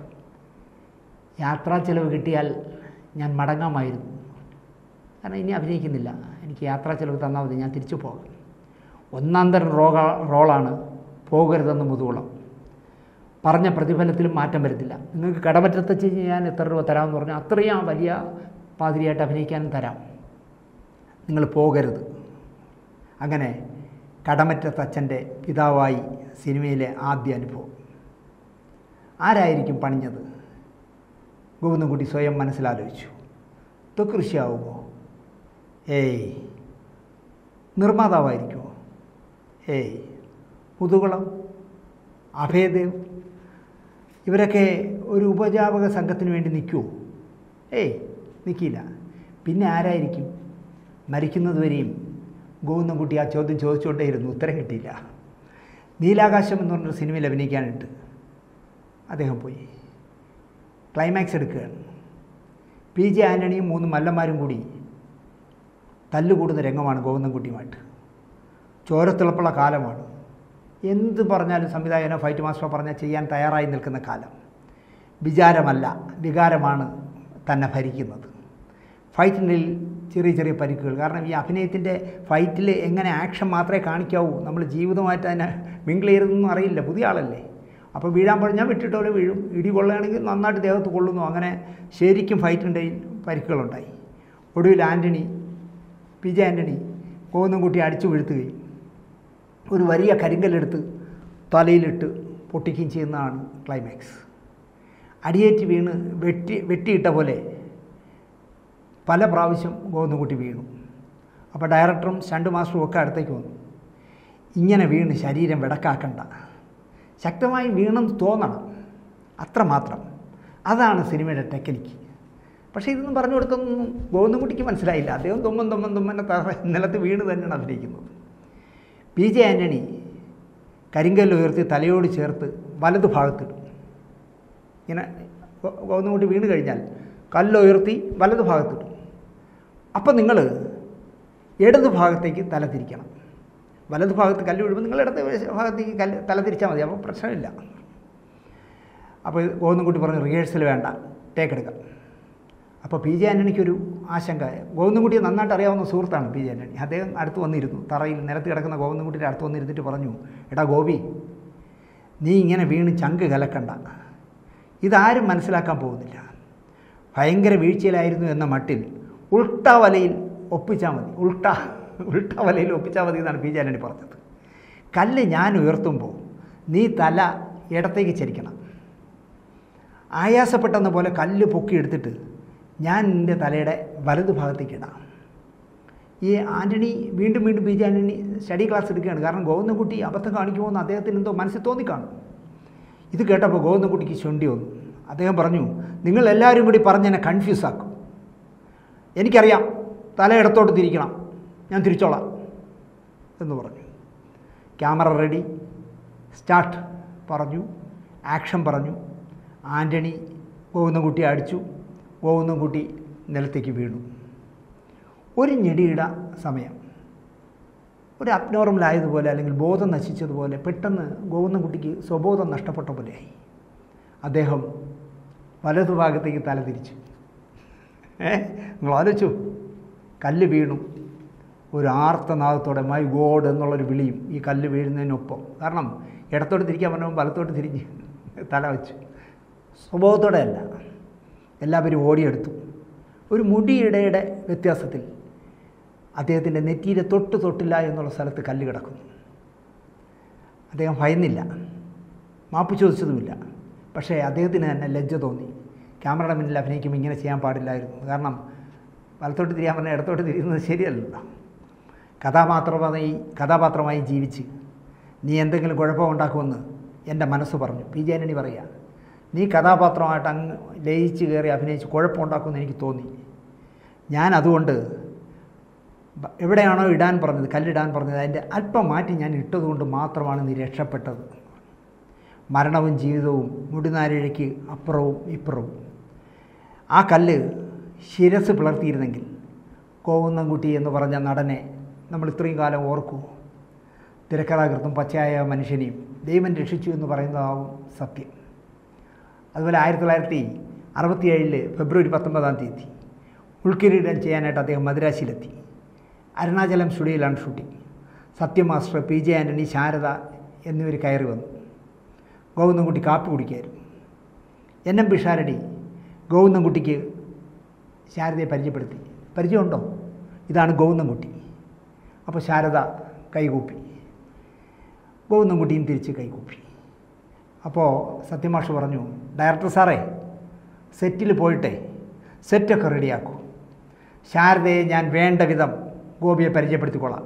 Speaker 2: യാത്രാ ചെലവ് കിട്ടിയാൽ ഞാൻ മടങ്ങാമായിരുന്നു കാരണം ഇനി അഭിനയിക്കുന്നില്ല എനിക്ക് യാത്രാ ചെലവ് തന്നാൽ മതി ഞാൻ തിരിച്ചു പോകാം ഒന്നാം തരം റോഗ റോളാണ് പോകരുതെന്ന് മുതുകുളം പറഞ്ഞ പ്രതിഫലത്തിലും മാറ്റം വരുത്തില്ല നിങ്ങൾക്ക് കടമറ്റത്തച്ച് ഞാൻ എത്ര രൂപ തരാമെന്ന് പറഞ്ഞാൽ അത്രയും വലിയ പാതിരിയായിട്ട് അഭിനയിക്കാനും തരാം നിങ്ങൾ പോകരുത് അങ്ങനെ കടമറ്റത്തച്ഛൻ്റെ പിതാവായി സിനിമയിലെ ആദ്യ അനുഭവം ആരായിരിക്കും പണിഞ്ഞത് ഗോവിന്ദൻകുട്ടി സ്വയം മനസ്സിലാലോചിച്ചു തൊക്കൃഷിയാവുമോ ഏയ് നിർമ്മാതാവായിരിക്കുമോ ഏയ് മുതുകുളം അഭയദേവ് ഇവരൊക്കെ ഒരു ഉപജാപക സംഘത്തിന് വേണ്ടി നിൽക്കുമോ ഏയ് നിൽക്കില്ല പിന്നെ ആരായിരിക്കും മരിക്കുന്നതുവരെയും ഗോവിന്ദൻകുട്ടി ആ ചോദ്യം ചോദിച്ചുകൊണ്ടേയിരുന്നു ഉത്തരം കിട്ടിയില്ല നീലാകാശം എന്ന് പറഞ്ഞൊരു സിനിമയിൽ അഭിനയിക്കാനിട്ട് അദ്ദേഹം പോയി ക്ലൈമാക്സ് എടുക്കുകയാണ് പി ജെ ആൻ്റണിയും മൂന്ന് മല്ലന്മാരും കൂടി തല്ലുകൂടുന്ന രംഗമാണ് ഗോവിന്ദൻകുട്ടിയുമായിട്ട് ചോരത്തിളപ്പുള്ള കാലമാണ് എന്ത് പറഞ്ഞാലും സംവിധായകനോ ഫൈറ്റ് മാസ്റ്ററോ പറഞ്ഞാൽ ചെയ്യാൻ തയ്യാറായി നിൽക്കുന്ന കാലം വിചാരമല്ല വികാരമാണ് തന്നെ ഭരിക്കുന്നത് ഫൈറ്റിനിൽ ചെറിയ ചെറിയ പരിക്കുകൾ കാരണം ഈ അഭിനയത്തിൻ്റെ ഫൈറ്റിൽ എങ്ങനെ ആക്ഷൻ മാത്രമേ കാണിക്കാവൂ നമ്മൾ ജീവിതമായിട്ട് അതിനെ മിങ്കിൾ ചെയ്യരുതെന്നൊന്നും അറിയില്ല പുതിയ ആളല്ലേ അപ്പോൾ വീഴാൻ പറഞ്ഞാൽ വിട്ടിട്ടോലെ വീഴും ഇടി കൊള്ളുകയാണെങ്കിൽ നന്നായിട്ട് ദേഹത്ത് കൊള്ളുന്നു അങ്ങനെ ശരിക്കും ഫൈറ്റിൻ്റെ പരിക്കുകളുണ്ടായി ഒടുവിൽ Antony P J Antony Govindankutty അടിച്ചു വീഴ്ത്തുകയും ഒരു വലിയ കരിങ്കല്ലെടുത്ത് തലയിലിട്ട് പൊട്ടിക്കുകയും ചെയ്യുന്നതാണ് ക്ലൈമാക്സ് അടിയേറ്റ് വീണ് വെട്ടി വെട്ടിയിട്ട പോലെ പല പ്രാവശ്യം ഗോവിന്ദൻകുട്ടി വീണു അപ്പോൾ ഡയറക്ടറും സ്റ്റണ്ട് മാസ്റ്ററും ഒക്കെ അടുത്തേക്ക് വന്നു ഇങ്ങനെ വീണ് ശരീരം വിടക്കാക്കണ്ട ശക്തമായി വീണെന്ന് തോന്നണം അത്രമാത്രം അതാണ് സിനിമയുടെ ടെക്നിക്ക് പക്ഷേ ഇതൊന്നും പറഞ്ഞു കൊടുത്തൊന്നും ഗോവിന്ദൻകുട്ടിക്ക് മനസ്സിലായില്ല അദ്ദേഹം തുമ്മൻ തുമ്മൻ തുമ്മനെ തറ നിലത്ത് വീണ് തന്നെയാണ് അഭിനയിക്കുന്നത്
Speaker 1: പി ജെ ആൻ്റണി കരിങ്കല്ല് ഉയർത്തി തലയോട് ചേർത്ത് വലതു ഭാഗത്തിടും ഇങ്ങനെ ഗോ- ഗോവിന്ദൻകുട്ടി വീണ് കഴിഞ്ഞാൽ കല്ലുയർത്തി വലതു ഭാഗത്തിടും അപ്പം നിങ്ങൾ ഇടത് ഭാഗത്തേക്ക് തല തിരിക്കണം വലതു ഭാഗത്ത് കല്ല് വീഴുമ്പോൾ നിങ്ങൾ ഇടത് ഭാഗത്തേക്ക് കല്ല് തല തിരിച്ചാൽ മതി അപ്പോൾ പ്രശ്നമില്ല അപ്പോൾ ഗോവിന്ദൻകുട്ടി പറഞ്ഞു റിഹേഴ്സൽ വേണ്ട ടേക്ക് എടുക്കാം അപ്പോൾ പി ജെ ആൻ്റണിക്കൊരു ആശങ്ക ഗോവിന്ദൻകുട്ടിയെ നന്നായിട്ട് അറിയാവുന്ന സുഹൃത്താണ് പി ജെ ആൻ്റണി അദ്ദേഹം അടുത്ത് വന്നിരുന്നു തറയിൽ നിലത്ത് കിടക്കുന്ന ഗോവിന്ദൻകുട്ടിയുടെ അടുത്ത് വന്നിരുന്നിട്ട് പറഞ്ഞു എടാ ഗോപി നീ ഇങ്ങനെ വീണ് ചങ്ക് കലക്കണ്ട ഇതാരും മനസ്സിലാക്കാൻ പോകുന്നില്ല ഭയങ്കര വീഴ്ചയിലായിരുന്നു എന്ന മട്ടിൽ ഉൾട്ട വലയിൽ ഒപ്പിച്ചാൽ മതി ഉൾട്ട ഉൾട്ട വലയിൽ ഒപ്പിച്ചാൽ മതി എന്നാണ് പി ജെ ആൻ്റണി പറഞ്ഞത് കല്ല് ഞാൻ ഉയർത്തുമ്പോൾ നീ തല ഇടത്തേക്ക് ചരിക്കണം ആയാസപ്പെട്ടെന്ന പോലെ കല്ല് പൊക്കിയെടുത്തിട്ട് ഞാൻ നിൻ്റെ തലയുടെ വലതു ഭാഗത്തേക്ക് ഇടാം ഈ ആൻ്റണി വീണ്ടും വീണ്ടും P J Antony study class എടുക്കുകയാണ് കാരണം ഗോവിന്ദൻകുട്ടി അബദ്ധം കാണിക്കുമോ എന്ന് അദ്ദേഹത്തിന് എന്തോ മനസ്സിൽ തോന്നിക്കാണും ഇത് കേട്ടപ്പോൾ ഗോവിന്ദൻകുട്ടിക്ക് ചുണ്ടി വന്നു അദ്ദേഹം പറഞ്ഞു നിങ്ങൾ എല്ലാവരും കൂടി പറഞ്ഞ് എന്നെ കൺഫ്യൂസ് ആക്കും എനിക്കറിയാം തല ഇടത്തോട്ട് തിരിക്കണം ഞാൻ തിരിച്ചോളാം എന്ന് പറഞ്ഞു ക്യാമറ റെഡി സ്റ്റാർട്ട് പറഞ്ഞു ആക്ഷൻ പറഞ്ഞു ആൻ്റണി ഗോവിന്ദൻകുട്ടി അടിച്ചു ഗോവിന്ദൻകുട്ടി നിലത്തേക്ക് വീണു ഒരു ഞെടിയിട സമയം ഒരു അബ്നോർമൽ ആയതുപോലെ അല്ലെങ്കിൽ ബോധം നശിച്ചതുപോലെ പെട്ടെന്ന് ഗോവിന്ദൻകുട്ടിക്ക് സ്വബോധം നഷ്ടപ്പെട്ട പോലെയായി അദ്ദേഹം വലതുഭാഗത്തേക്ക് തല തിരിച്ചു ഏ നിങ്ങൾ ആലോചിച്ചു കല്ല് വീണു ഒരു ആർത്തനാദത്തോടെ മൈ ഗോഡ് എന്നുള്ളൊരു വിളിയും ഈ കല്ല് വീഴുന്നതിനൊപ്പം കാരണം ഇടത്തോട്ട് തിരിക്കാൻ പറഞ്ഞപ്പോൾ വലത്തോട്ട് തിരിഞ്ഞ് തല വെച്ചു സ്വഭാവത്തോടെ അല്ല എല്ലാവരും ഓടിയെടുത്തു ഒരു മുടിയിടയുടെ വ്യത്യാസത്തിൽ അദ്ദേഹത്തിൻ്റെ നെറ്റിയിലെ തൊട്ട് തൊട്ടില്ല എന്നുള്ള സ്ഥലത്ത് കല്ല് കിടക്കുന്നു അദ്ദേഹം ഭയന്നില്ല മാപ്പ് ചോദിച്ചതുമില്ല പക്ഷേ അദ്ദേഹത്തിന് തന്നെ ലജ്ജ തോന്നി ക്യാമറയുടെ മുന്നിൽ അഭിനയിക്കുമ്പോൾ ഇങ്ങനെ ചെയ്യാൻ പാടില്ലായിരുന്നു കാരണം വലത്തോട്ട് തിരിയാൻ പറഞ്ഞാൽ ഇടത്തോട്ട് തിരിയുന്നത് ശരിയല്ലല്ലോ കഥാപാത്രമായി കഥാപാത്രമായി ജീവിച്ച് നീ എന്തെങ്കിലും കുഴപ്പമുണ്ടാക്കുമെന്ന് എൻ്റെ മനസ്സ് പറഞ്ഞു പി ജെ ആൻ്റണി പറയുക നീ കഥാപാത്രമായിട്ട് അങ്ങ് ലയിച്ച് കയറി അഭിനയിച്ച് കുഴപ്പമുണ്ടാക്കുമെന്ന് എനിക്ക് തോന്നി ഞാൻ അതുകൊണ്ട് ബ- എവിടെയാണോ ഇടാൻ പറഞ്ഞത് കല്ലിടാൻ പറഞ്ഞത് അതിൻ്റെ അല്പം മാറ്റി ഞാൻ ഇട്ടതുകൊണ്ട് മാത്രമാണ് നീ രക്ഷപ്പെട്ടത് മരണവും ജീവിതവും മുടിനാരിഴയ്ക്ക് അപ്പുറവും ഇപ്പുറവും ആ കല്ല് ശിരസ് പിളർത്തിയിരുന്നെങ്കിൽ കോവുന്നംകുട്ടി എന്ന് പറഞ്ഞ നടനെ നമ്മൾ ഇത്രയും കാലം ഓർക്കൂ തിരക്കഥാകൃത്തും പച്ചയായ മനുഷ്യനെയും ദൈവം രക്ഷിച്ചു എന്ന് പറയുന്നതാവും സത്യം അതുപോലെ ആയിരത്തി തൊള്ളായിരത്തി അറുപത്തിയേഴില് ഫെബ്രുവരി പത്തൊമ്പതാം തീയതി ഉൾക്കിരീടം ചെയ്യാനായിട്ട് അദ്ദേഹം മദ്രാശിയിലെത്തി അരുണാചലം സ്റ്റുഡിയോയിലാണ് shooting Sathya master P J Antony Sarada എന്നിവർ കയറി വന്നു ഗോവിന്ദൻകുട്ടി കാപ്പി കുടിക്കായിരുന്നു എൻ എം പിഷാരടി ഗോവിന്ദൻകുട്ടിക്ക് ശാരദയെ പരിചയപ്പെടുത്തി പരിചയമുണ്ടോ ഇതാണ് ഗോവിന്ദൻകുട്ടി അപ്പോൾ ശാരദ കൈകൂപ്പി ഗോവിന്ദൻകുട്ടിയും തിരിച്ച് കൈകൂപ്പി അപ്പോൾ സത്യമാഷ് പറഞ്ഞു ഡയറക്ടർ സാറേ സെറ്റിൽ പോയിട്ടെ സെറ്റൊക്കെ റെഡിയാക്കൂ ശാരദയെ ഞാൻ വേണ്ട വിധം ഗോപിയെ പരിചയപ്പെടുത്തിക്കൊള്ളാം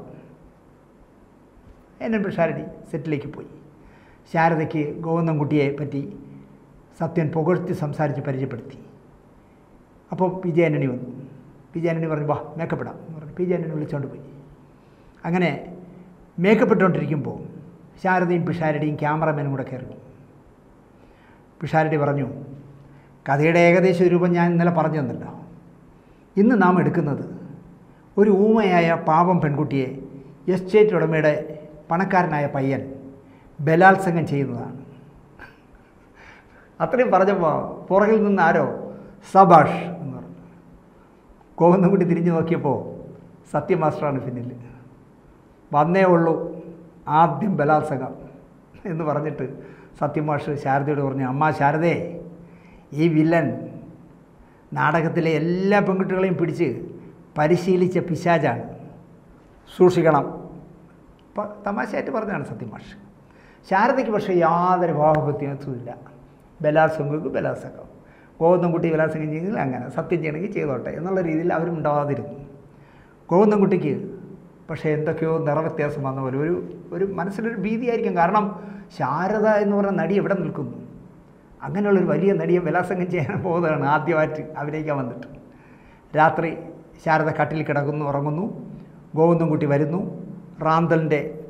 Speaker 1: എന്നെ പിഷാരടി സെറ്റിലേക്ക് പോയി ശാരദയ്ക്ക് ഗോവിന്ദൻകുട്ടിയെ പറ്റി സത്യൻ പുകഴ്ത്തി സംസാരിച്ച് പരിചയപ്പെടുത്തി അപ്പോൾ പി ജെ ആൻ്റണി വന്നു പി ജെ ആൻ്റണി പറഞ്ഞു വാ മേക്കപ്പ് ഇടാം എന്ന് പറഞ്ഞു പി ജെ ആൻ്റണി വിളിച്ചുകൊണ്ട് പോയി അങ്ങനെ മേക്കപ്പ് ഇട്ടുകൊണ്ടിരിക്കുമ്പോൾ ശാരദയും പിഷാരടിയും ക്യാമറമാനും കൂടെ കയറി വന്നു. പിഷാരടി പറഞ്ഞു കഥയുടെ ഏകദേശ രൂപം ഞാൻ ഇന്നലെ പറഞ്ഞു തന്നല്ലോ ഇന്ന് നാം എടുക്കുന്നത് ഒരു ഊമയായ പാവം പെൺകുട്ടിയെ എസ്റ്റേറ്റ് ഉടമയുടെ പണക്കാരനായ പയ്യൻ ബലാത്സംഗം ചെയ്യുന്നതാണ് അത്രയും പറഞ്ഞപ്പോൾ പുറകിൽ നിന്ന് ആരോ സബാഷ് എന്ന് പറഞ്ഞു ഗോവിന്ദൻകുട്ടി തിരിഞ്ഞു നോക്കിയപ്പോൾ സത്യ മാസ്റ്ററാണ് പിന്നിൽ വന്നേ ഉള്ളൂ ആദ്യം ബലാത്സംഗം എന്ന് പറഞ്ഞിട്ട് സത്യമാഷ് ശാരദയോട് പറഞ്ഞു അമ്മ ശാരദേ ഈ വില്ലൻ നാടകത്തിലെ എല്ലാ പെൺകുട്ടികളെയും പിടിച്ച് പരിശീലിച്ച പിശാചാണ് സൂക്ഷിക്കണം ഇപ്പം തമാശയായിട്ട് പറഞ്ഞതാണ് സത്യമാഷ് ശാരദയ്ക്ക് പക്ഷേ യാതൊരു ഭാവഭ്യത്യാസവുമില്ല ബലാത്സംഗക്ക് ബലാത്സംഗം ഗോവിന്ദൻകുട്ടി ബലാത്സംഗം ചെയ്തെങ്കിൽ അങ്ങനെ സത്യം ചെയ്യണമെങ്കിൽ ചെയ്തോട്ടെ എന്നുള്ള രീതിയിൽ അവരും ഉണ്ടാവാതിരുന്നു ഗോവിന്ദൻകുട്ടിക്ക് പക്ഷേ എന്തൊക്കെയോ നിറവ്യത്യാസം വന്ന പോലെ ഒരു ഒരു മനസ്സിലൊരു ഭീതിയായിരിക്കും കാരണം ശാരദ എന്ന് പറയുന്ന നടി എവിടെ നിൽക്കുന്നു അങ്ങനെയുള്ളൊരു വലിയ നടിയെ ബലാത്സംഗം ചെയ്യാൻ പോകുന്നതാണ് ആദ്യമായിട്ട് അഭിനയിക്കാൻ വന്നിട്ട് രാത്രി ശാരദ കട്ടിൽ കിടക്കുന്നു ഉറങ്ങുന്നു ഗോവിന്ദൻകുട്ടി വരുന്നു റാന്തലിൻ്റെ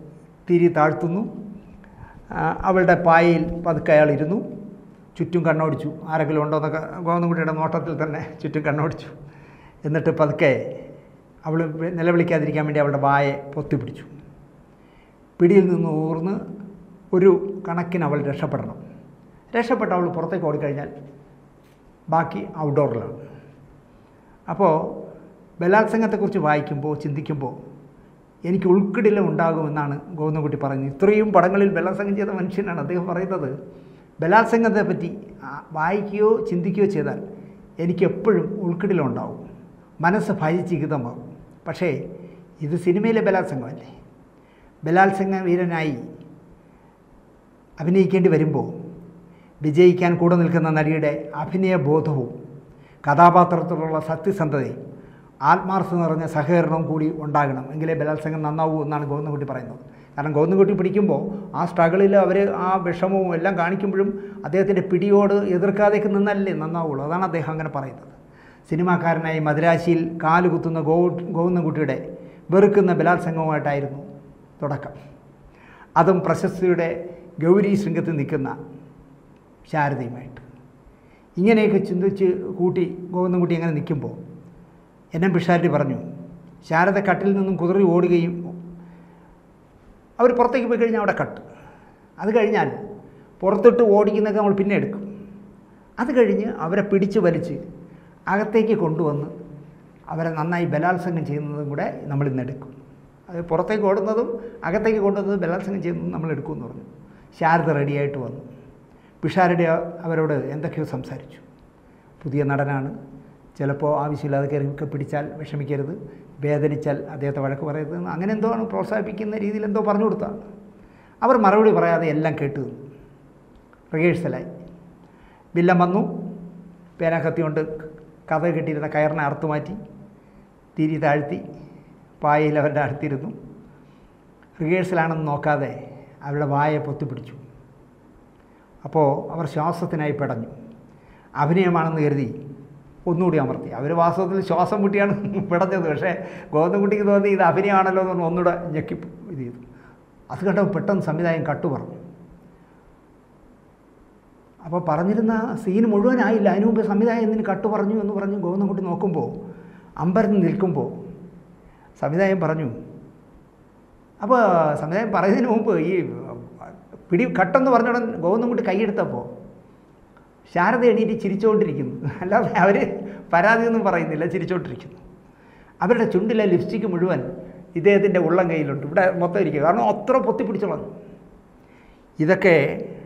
Speaker 1: തിരി താഴ്ത്തുന്നു ആ, അവളുടെ പായയിൽ പതുക്കെ അയാൾ ഇരുന്നു ചുറ്റും കണ്ണോടിച്ചു ആരെങ്കിലും ഉണ്ടോ എന്നൊക്കെ ഗോവിന്ദൻകുട്ടിയുടെ നോട്ടത്തിൽ തന്നെ ചുറ്റും കണ്ണോടിച്ചു എന്നിട്ട് പതുക്കെ അവൾ നിലവിളിക്കാതിരിക്കാൻ വേണ്ടി അവളുടെ വായെ പൊത്തിപ്പിടിച്ചു പിടിയിൽ നിന്ന് ഊർന്ന് ഒരു കണക്കിന് അവൾ രക്ഷപ്പെടണം രക്ഷപ്പെട്ട് അവൾ പുറത്തേക്ക് ഓടിക്കഴിഞ്ഞാൽ ബാക്കി ഔട്ട്ഡോറിലാണ് അപ്പോൾ ബലാത്സംഗത്തെക്കുറിച്ച് വായിക്കുമ്പോൾ ചിന്തിക്കുമ്പോൾ എനിക്ക് ഉൾക്കിടില ഉണ്ടാകുമെന്നാണ് ഗോവിന്ദൻകുട്ടി പറയുന്നത് ഇത്രയും പടങ്ങളിൽ ബലാത്സംഗം ചെയ്ത മനുഷ്യനാണ് അദ്ദേഹം പറയുന്നത് ബലാത്സംഗത്തെ പറ്റി ആ, വായിക്കുകയോ ചിന്തിക്കുകയോ ചെയ്താൽ എനിക്ക് എപ്പോഴും ഉൾക്കിടിലം ഉണ്ടാവും മനസ്സ് ഭയചികിതമാകും പക്ഷേ ഇത് സിനിമയിലെ ബലാത്സംഗമല്ലേ ബലാത്സംഗ വീരനായി അഭിനയിക്കേണ്ടി വരുമ്പോൾ വിജയിക്കാൻ കൂടെ നിൽക്കുന്ന നടിയുടെ അഭിനയബോധവും കഥാപാത്രത്തിലുള്ള സത്യസന്ധതയും ആത്മാർത്ഥത നിറഞ്ഞ സഹകരണവും കൂടി ഉണ്ടാകണം എങ്കിലേ ബലാത്സംഗം നന്നാവൂ എന്നാണ് ഗോവിന്ദൻകുട്ടി പറയുന്നത് കാരണം ഗോവിന്ദൻകുട്ടി പിടിക്കുമ്പോൾ ആ സ്ട്രഗിളിൽ അവർ ആ വിഷമവും എല്ലാം കാണിക്കുമ്പോഴും അദ്ദേഹത്തിൻ്റെ പിടിയോട് എതിർക്കാതേക്ക് നിന്നല്ലേ നന്നാവുള്ളൂ അതാണ് അദ്ദേഹം അങ്ങനെ പറയുന്നത് സിനിമാക്കാരനായി മദ്രാശിയിൽ കാലുകുത്തുന്ന ഗോ ഗോവിന്ദൻകുട്ടിയുടെ വെറുക്കുന്ന ബലാത്സംഗവുമായിട്ടായിരുന്നു തുടക്കം അതും പ്രശസ്തിയുടെ ഗൗരി ശൃംഗത്തിൽ നിൽക്കുന്ന ശാരദയുമായിട്ട് ഇങ്ങനെയൊക്കെ ചിന്തിച്ച് കൂട്ടി ഗോവിന്ദൻകുട്ടി അങ്ങനെ നിൽക്കുമ്പോൾ എന്നെ പിഷാരടി പറഞ്ഞു ശാരദ കട്ടിൽ നിന്നും കുതിറി ഓടുകയും അവർ പുറത്തേക്ക് പോയി കഴിഞ്ഞാൽ അവിടെ കട്ട് അത് കഴിഞ്ഞാൽ പുറത്തിട്ട് ഓടിക്കുന്നതൊക്കെ നമ്മൾ പിന്നെ എടുക്കും അത് കഴിഞ്ഞ് അവരെ പിടിച്ച് വലിച്ച് അകത്തേക്ക് കൊണ്ടുവന്ന് അവരെ നന്നായി ബലാത്സംഗം ചെയ്യുന്നതും കൂടെ നമ്മൾ ഇന്ന് എടുക്കും അത് പുറത്തേക്ക് ഓടുന്നതും അകത്തേക്ക് കൊണ്ടുവന്നതും ബലാത്സംഗം ചെയ്യുന്നതും നമ്മൾ എടുക്കുമെന്ന് പറഞ്ഞു ശാരദ റെഡിയായിട്ട് വന്നു പിഷാരടി അവരോട് എന്തൊക്കെയോ സംസാരിച്ചു പുതിയ നടനാണ് ചിലപ്പോൾ ആവശ്യമില്ലാതെ കയറിയൊക്കെ പിടിച്ചാൽ വിഷമിക്കരുത് വേദനിച്ചാൽ അദ്ദേഹത്തെ വഴക്ക് പറയരുത് എന്ന് അങ്ങനെ എന്തോ ആണ് പ്രോത്സാഹിപ്പിക്കുന്ന രീതിയിൽ എന്തോ പറഞ്ഞു കൊടുത്താണ് അവർ മറുപടി പറയാതെ എല്ലാം കേട്ടു നിന്നു. റിഹേഴ്സലായി വില്ലൻ വന്നു പേന കത്തി കൊണ്ട് കഥ കെട്ടിയിരുന്ന കയറിനെ അറുത്തു മാറ്റി തിരി താഴ്ത്തി പായയിൽ അവരുടെ അടുത്തിരുന്നു റിഹേഴ്സലാണെന്ന് നോക്കാതെ അവരുടെ വായെ പൊത്തിപ്പിടിച്ചു അപ്പോൾ അവർ ശ്വാസത്തിനായി പെടഞ്ഞു അഭിനയമാണെന്ന് കരുതി ഒന്നുകൂടി അമർത്തി അവർ വാസ്തവത്തിൽ ശ്വാസം മുട്ടിയാണ് പിടഞ്ഞത് പക്ഷേ ഗോതമ്പുട്ടിക്ക് തോന്നി ഇത് അഭിനയമാണല്ലോ എന്ന് പറഞ്ഞ് ഒന്നുകൂടെ ഞെക്കി ഇത് ചെയ്തു അത് കണ്ടപ്പോൾ പെട്ടെന്ന് സംവിധായകൻ കട്ടു പറഞ്ഞു അപ്പോൾ പറഞ്ഞിരുന്ന സീൻ മുഴുവനായില്ല അതിനു മുമ്പ് സംവിധായകൻ എന്തിന് കട്ടു പറഞ്ഞു എന്ന് പറഞ്ഞ് ഗോവിന്ദൻകുട്ടി നോക്കുമ്പോൾ അമ്പരന്ന് നിൽക്കുമ്പോൾ സംവിധായകൻ പറഞ്ഞു അപ്പോൾ സംവിധായകൻ പറയുന്നതിന് മുമ്പ് ഈ പിടി കട്ടെന്ന് പറഞ്ഞുടൻ ഗോവിന്ദൻകുട്ടി കൈയെടുത്തപ്പോൾ ശാരദ എണീറ്റ് ചിരിച്ചുകൊണ്ടിരിക്കുന്നു അല്ലാതെ അവർ പരാതിയൊന്നും പറയുന്നില്ല ചിരിച്ചുകൊണ്ടിരിക്കുന്നു അവരുടെ ചുണ്ടിലെ ലിപ്സ്റ്റിക്ക് മുഴുവൻ ഇദ്ദേഹത്തിൻ്റെ ഉള്ളം കയ്യിലുണ്ട് ഇവിടെ മൊത്തം ഇരിക്കുക കാരണം അത്ര പൊത്തിപ്പിടിച്ചോളാം ഇതൊക്കെ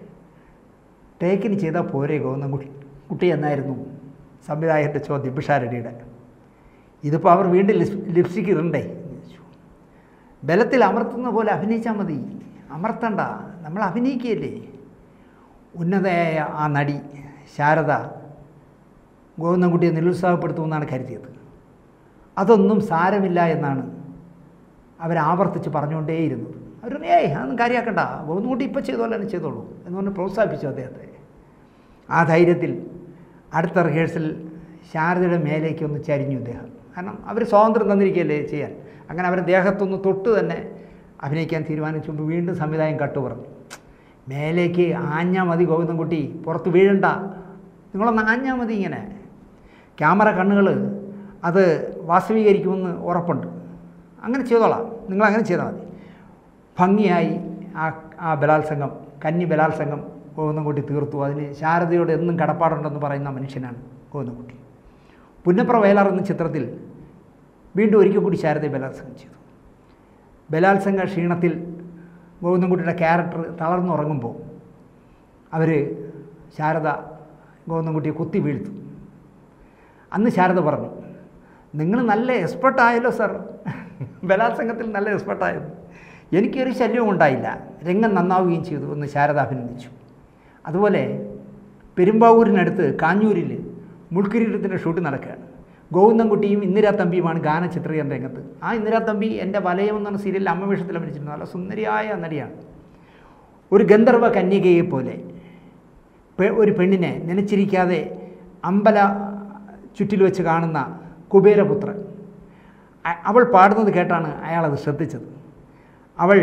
Speaker 1: ടേക്കിന് ചെയ്താൽ പോരെ ഗോവിന്ദൻകുട്ടി കുട്ടി എന്നായിരുന്നു സംവിധായകൻ്റെ ചോദ്യം പിഷാരടിയുടെ ഇതിപ്പോൾ അവർ വീണ്ടും ലിപ് ലിപ്സ്റ്റിക്ക് ഇടണ്ടേ എന്ന് ചോദിച്ചു ബലത്തിൽ അമർത്തുന്ന പോലെ അഭിനയിച്ചാൽ മതി അമർത്തണ്ട നമ്മൾ അഭിനയിക്കുകയല്ലേ ഉന്നതയായ ആ നടി ശാരദ ഗോവിന്ദൻകുട്ടിയെ നിരുത്സാഹപ്പെടുത്തുമെന്നാണ് കരുതിയത് അതൊന്നും സാരമില്ല എന്നാണ് അവരാവർത്തിച്ച് പറഞ്ഞുകൊണ്ടേയിരുന്നത് അവർ പറഞ്ഞു, ഏയ് അതൊന്നും കാര്യമാക്കണ്ട ഗോവിന്ദൻകുട്ടി ഇപ്പം ചെയ്തോളൂ തന്നെ ചെയ്തോളൂ എന്ന് പറഞ്ഞ് പ്രോത്സാഹിപ്പിച്ചു അദ്ദേഹത്തെ ആ ധൈര്യത്തിൽ അടുത്ത റിഹേഴ്സൽ ശാരദയുടെ മേലേക്ക് ഒന്ന് ചരിഞ്ഞു അദ്ദേഹം കാരണം അവർ സ്വാതന്ത്ര്യം തന്നിരിക്കുകയല്ലേ ചെയ്യാൻ അങ്ങനെ അവരെ ദേഹത്തൊന്ന് തൊട്ട് തന്നെ അഭിനയിക്കാൻ തീരുമാനിച്ചു മുമ്പ് വീണ്ടും സംവിധായകൻ കട്ടു പറഞ്ഞു മേലേക്ക് ആഞ്ഞാൽ മതി ഗോവിന്ദൻകുട്ടി പുറത്ത് വീഴണ്ട നിങ്ങളൊന്ന് ആഞ്ഞാൽ മതി ഇങ്ങനെ ക്യാമറ കണ്ണുകൾ അത് വാസ്തവീകരിക്കുമെന്ന് ഉറപ്പുണ്ട് അങ്ങനെ ചെയ്തോളാം നിങ്ങൾ അങ്ങനെ ചെയ്താൽ മതി ഭംഗിയായി ആ ആ ബലാത്സംഗം കന്നി ബലാത്സംഗം ഗോവിന്ദൻകുട്ടി തീർത്തു അതിന് ശാരദയോട് എന്നും കടപ്പാടുണ്ടെന്ന് പറയുന്ന മനുഷ്യനാണ് ഗോവിന്ദൻകുട്ടി പുന്നപ്ര വയലാർ എന്ന ചിത്രത്തിൽ വീണ്ടും ഒരിക്കൽ കൂടി ശാരദയെ ബലാത്സംഗം ചെയ്തു ബലാത്സംഗ ക്ഷീണത്തിൽ ഗോവിന്ദൻകുട്ടിയുടെ ക്യാരക്ടർ തളർന്നുറങ്ങുമ്പോൾ അവർ ശാരദ ഗോവിന്ദൻകുട്ടിയെ കുത്തി വീഴ്ത്തു അന്ന് ശാരദ പറഞ്ഞു നിങ്ങൾ നല്ല എക്സ്പെർട്ടായല്ലോ സർ ബലാത്സംഗത്തിൽ നല്ല എക്സ്പെർട്ടായിരുന്നു എനിക്കൊരു ശല്യവും ഉണ്ടായില്ല രംഗം നന്നാവുകയും ചെയ്തു എന്ന് ശാരദ അഭിനന്ദിച്ചു അതുപോലെ പെരുമ്പാവൂരിനടുത്ത് കാഞ്ഞൂരിൽ മുൾക്കിരീടത്തിൻ്റെ ഷൂട്ട് നടക്കുകയാണ് ഗോവിന്ദൻകുട്ടിയും ഇന്ദിരാ തമ്പിയുമാണ് ഗാന ചിത്രീകരണ രംഗത്ത് ആ ഇന്ദിരാ തമ്പി എൻ്റെ വലയം എന്ന് പറഞ്ഞ സീരിയലിൽ അമ്മ വേഷത്തിൽ അഭിനയിച്ചിരുന്നു നല്ല സുന്ദരിയായ നടിയാണ് ഒരു ഗന്ധർവ കന്യകയെ പോലെ പെ- ഒരു പെണ്ണിനെ നനച്ചിരിക്കാതെ അമ്പല ചുറ്റിൽ വെച്ച് കാണുന്ന കുബേരപുത്രൻ അ- അവൾ പാടുന്നത് കേട്ടാണ് അയാളത് ശ്രദ്ധിച്ചത് അവൾ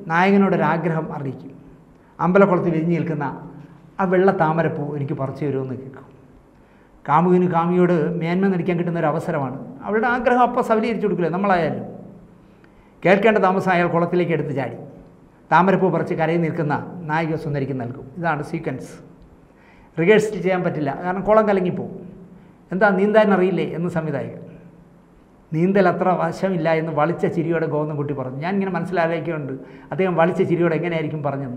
Speaker 2: നായകനോടൊരാഗ്രഹം അറിയിക്കും അമ്പലക്കുളത്ത് വിരിഞ്ഞ് നിൽക്കുന്ന ആ വെള്ള താമരപ്പൂ എനിക്ക് പറിച്ചു തരുമെന്ന് കേൾക്കും കാമുകിന് കാമിയോട് മേന്മ നടിക്കാൻ കിട്ടുന്ന ഒരു അവസരമാണ് അവളുടെ ആഗ്രഹം അപ്പോൾ സബലീകരിച്ചു കൊടുക്കില്ല നമ്മളായാലും കേൾക്കേണ്ട താമസം അയാൾ കുളത്തിലേക്ക് എടുത്ത് ചാടി താമരപ്പൂ പറിച്ച് കരയിൽ നിൽക്കുന്ന നായിക സുന്ദരിക്ക് നൽകും ഇതാണ് സീക്വൻസ് റിഹേഴ്സൽ ചെയ്യാൻ പറ്റില്ല കാരണം കുളം കലങ്ങിപ്പോവും എന്താ നീന്താൻ അറിയില്ലേ എന്ന് സംവിധായകൻ നീന്തൽ അത്ര വശമില്ല എന്ന് വളിച്ച ചിരിയോടെ ഗോവിന്ദൻകുട്ടി പറഞ്ഞു ഞാൻ ഇങ്ങനെ മനസ്സിലാലോചിക്കുന്നുണ്ട് അദ്ദേഹം വളിച്ച ചിരിയോടെ എങ്ങനെയായിരിക്കും പറഞ്ഞത്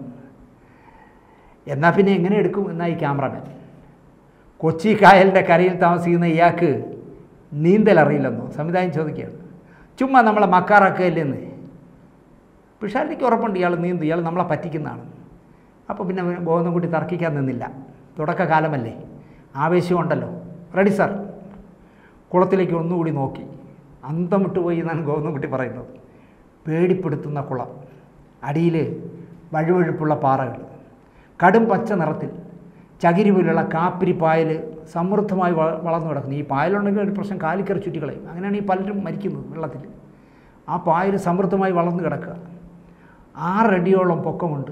Speaker 2: എന്നാൽ പിന്നെ എങ്ങനെ എടുക്കും എന്നാ ഈ ക്യാമറമാൻ കൊച്ചി കായലിൻ്റെ കരയിൽ താമസിക്കുന്ന ഇയാൾക്ക് നീന്തൽ അറിയില്ലെന്നോ സംവിധാനം ചോദിക്കുകയാണ് ചുമ്മാ നമ്മളെ മക്കാറാക്കുകയല്ലെന്ന് പിഷാരടിക്ക് ഉറപ്പുണ്ട് ഇയാൾ നീന്തു ഇയാൾ നമ്മളെ പറ്റിക്കുന്നതാണ് അപ്പോൾ പിന്നെ ഗോവിന്ദൻകുട്ടി തർക്കിക്കാൻ നിന്നില്ല തുടക്കകാലമല്ലേ ആവേശമുണ്ടല്ലോ റെഡി സാർ കുളത്തിലേക്ക് ഒന്നുകൂടി നോക്കി അന്തം വിട്ടുപോയി എന്നാണ് ഗോവിന്ദൻകുട്ടി പറയുന്നത് പേടിപ്പെടുത്തുന്ന കുളം അടിയിൽ വഴുവഴുപ്പുള്ള പാറകൾ കടും പച്ച നിറത്തിൽ ചകിരി പോലുള്ള കാപ്പിരി പായൽ സമൃദ്ധമായി വ വളർന്നു കിടക്കുന്നു ഈ പായലുണ്ടെങ്കിൽ ഒരു പ്രശ്നം കാലിക്കറി ചുറ്റിക്കളയും അങ്ങനെയാണ് ഈ പലരും മരിക്കുന്നത് വെള്ളത്തിൽ ആ പായൽ സമൃദ്ധമായി വളർന്നു കിടക്കുക ആറടിയോളം പൊക്കമുണ്ട്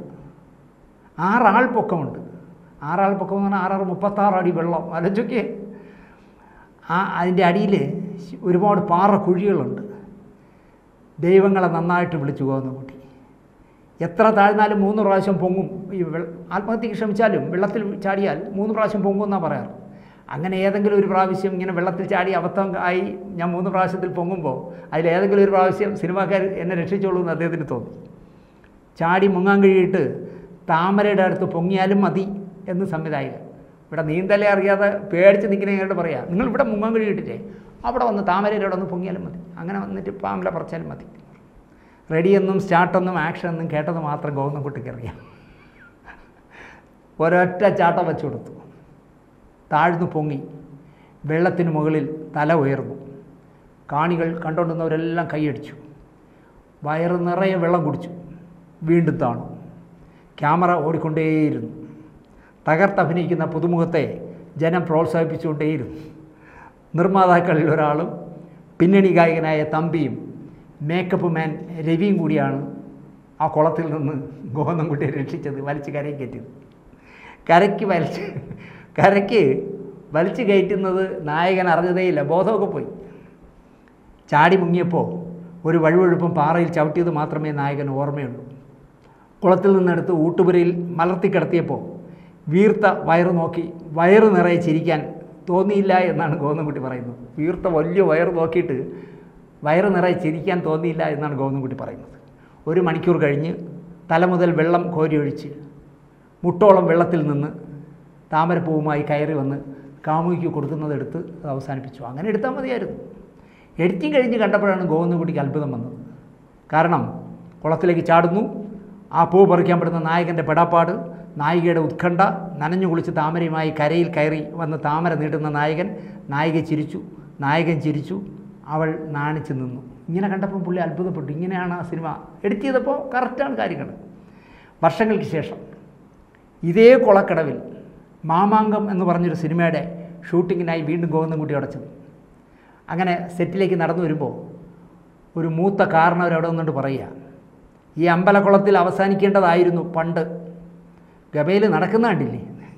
Speaker 2: ആറാൾ പൊക്കമുണ്ട് ആറാൾ പൊക്കം എന്ന് പറഞ്ഞാൽ ആറാറ് മുപ്പത്താറ് അടി വെള്ളം ആലോചിക്കേ ആ അതിൻ്റെ അടിയിൽ ഒരുപാട് പാറ കുഴികളുണ്ട് ദൈവങ്ങളെ നന്നായിട്ട് വിളിച്ചു പോകുന്ന കുട്ടി എത്ര താഴ്ന്നാലും മൂന്ന് പ്രാവശ്യം പൊങ്ങും ഈ വെള്ള ആത്മഹത്യക്ക് ശ്രമിച്ചാലും വെള്ളത്തിൽ ചാടിയാൽ മൂന്ന് പ്രാവശ്യം പൊങ്ങും എന്നാണ് പറയാറ് അങ്ങനെ ഏതെങ്കിലും ഒരു പ്രാവശ്യം ഇങ്ങനെ വെള്ളത്തിൽ ചാടി അബദ്ധം ആയി ഞാൻ മൂന്ന് പ്രാവശ്യത്തിൽ പൊങ്ങുമ്പോൾ അതിലേതെങ്കിലും ഒരു പ്രാവശ്യം സിനിമാക്കാർ എന്നെ രക്ഷിച്ചോളൂ എന്ന് അദ്ദേഹത്തിന് തോന്നി ചാടി മുങ്ങാൻ കഴിയിട്ട് താമരയുടെ അടുത്ത് പൊങ്ങിയാലും മതി എന്ന് സംവിധായകൻ ഇവിടെ നീന്തലേ അറിയാതെ പേടിച്ച് നിൽക്കുന്നതിനോട് പറയാം നിങ്ങൾ ഇവിടെ മുങ്ങാൻ കഴിയിട്ടില്ലേ അവിടെ വന്ന് താമരയുടെ അവിടെ ഒന്ന് പൊങ്ങിയാലും മതി അങ്ങനെ വന്നിട്ട് പാമ്പല പറിച്ചാലും മതി റെഡിയെന്നും സ്റ്റാർട്ടെന്നും ആക്ഷൻ എന്നും കേട്ടത് മാത്രം ഗോവിന്ദൻകുട്ടിക്ക് അറിയാം ഒരൊറ്റ ചാട്ടം വെച്ചു കൊടുത്തു താഴ്ന്നു പൊങ്ങി വെള്ളത്തിന് മുകളിൽ തല ഉയർന്നു കാണികൾ കണ്ടുകൊണ്ടുന്നവരെല്ലാം കൈയടിച്ചു വയറ് നിറയെ വെള്ളം കുടിച്ചു വീണ്ടും താണു ക്യാമറ ഓടിക്കൊണ്ടേയിരുന്നു തകർത്തഭിനയിക്കുന്ന പുതുമുഖത്തെ ജനം പ്രോത്സാഹിപ്പിച്ചുകൊണ്ടേയിരുന്നു നിർമ്മാതാക്കളിൽ ഒരാളും പിന്നണി ഗായകനായ തമ്പിയും മേക്കപ്പ് മാൻ രവിയും കൂടിയാണ് ആ കുളത്തിൽ നിന്ന് ഗോവിന്ദൻകുട്ടിയെ രക്ഷിച്ചത് വലിച്ച് കരയിൽ കയറ്റിയത് കരയ്ക്ക് വലിച്ച് കരയ്ക്ക് വലിച്ചു കയറ്റുന്നത് നായകൻ അറിഞ്ഞതേയില്ല ബോധമൊക്കെ പോയി ചാടി മുങ്ങിയപ്പോൾ ഒരു വഴുവഴുപ്പും പാറയിൽ ചവിട്ടിയത് മാത്രമേ നായകൻ ഓർമ്മയുള്ളൂ കുളത്തിൽ നിന്നെടുത്ത് ഊട്ടുപുരയിൽ മലർത്തി കിടത്തിയപ്പോൾ വീർത്ത വയറ് നോക്കി വയറ് നിറയെ ചിരിക്കാൻ തോന്നിയില്ല എന്നാണ് ഗോവിന്ദൻകുട്ടി പറയുന്നത് വീർത്ത വലിയ വയറ് നോക്കിയിട്ട് വയറ് നിറയെ ചിരിക്കാൻ തോന്നിയില്ല എന്നാണ് ഗോവിന്ദൻകുട്ടി പറയുന്നത് ഒരു മണിക്കൂർ കഴിഞ്ഞ് തല മുതൽ വെള്ളം കോരിയൊഴിച്ച് മുട്ടോളം വെള്ളത്തിൽ നിന്ന് താമരപ്പൂവുമായി കയറി വന്ന് കാമുകിക്ക് കൊടുക്കുന്നതെടുത്ത് അത് അവസാനിപ്പിച്ചു അങ്ങനെ എടുത്താൽ മതിയായിരുന്നു എഡിറ്റിംഗ് കഴിഞ്ഞ് കണ്ടപ്പോഴാണ് ഗോവിന്ദൻകുട്ടിക്ക് അത്ഭുതം വന്നത് കാരണം കുളത്തിലേക്ക് ചാടുന്നു ആ പൂ പറിക്കാൻ പെടുന്ന നായകൻ്റെ പെടാപ്പാട് നായികയുടെ ഉത്കണ്ഠ നനഞ്ഞു കുളിച്ച് താമരയുമായി കരയിൽ കയറി വന്ന് താമര നീട്ടുന്ന നായകൻ നായിക ചിരിച്ചു നായകൻ ചിരിച്ചു അവൾ നാണിച്ചു നിന്നു ഇങ്ങനെ കണ്ടപ്പോൾ പുള്ളി അത്ഭുതപ്പെട്ടു ഇങ്ങനെയാണ് ആ സിനിമ എഡിറ്റ് ചെയ്തപ്പോൾ കറക്റ്റാണ് കാര്യങ്ങൾ വർഷങ്ങൾക്ക് ശേഷം ഇതേ കുളക്കടവിൽ മാമാങ്കം എന്ന് പറഞ്ഞൊരു സിനിമയുടെ ഷൂട്ടിങ്ങിനായി വീണ്ടും ഗോവിന്ദൻകുട്ടി അടച്ചത് അങ്ങനെ സെറ്റിലേക്ക് നടന്നു വരുമ്പോൾ ഒരു മൂത്ത കാരണവരവിടെ നിന്നുകൊണ്ട് പറയുക ഈ അമ്പലക്കുളത്തിൽ അവസാനിക്കേണ്ടതായിരുന്നു പണ്ട് ഗബയിൽ നടക്കുന്ന കണ്ടില്ലേ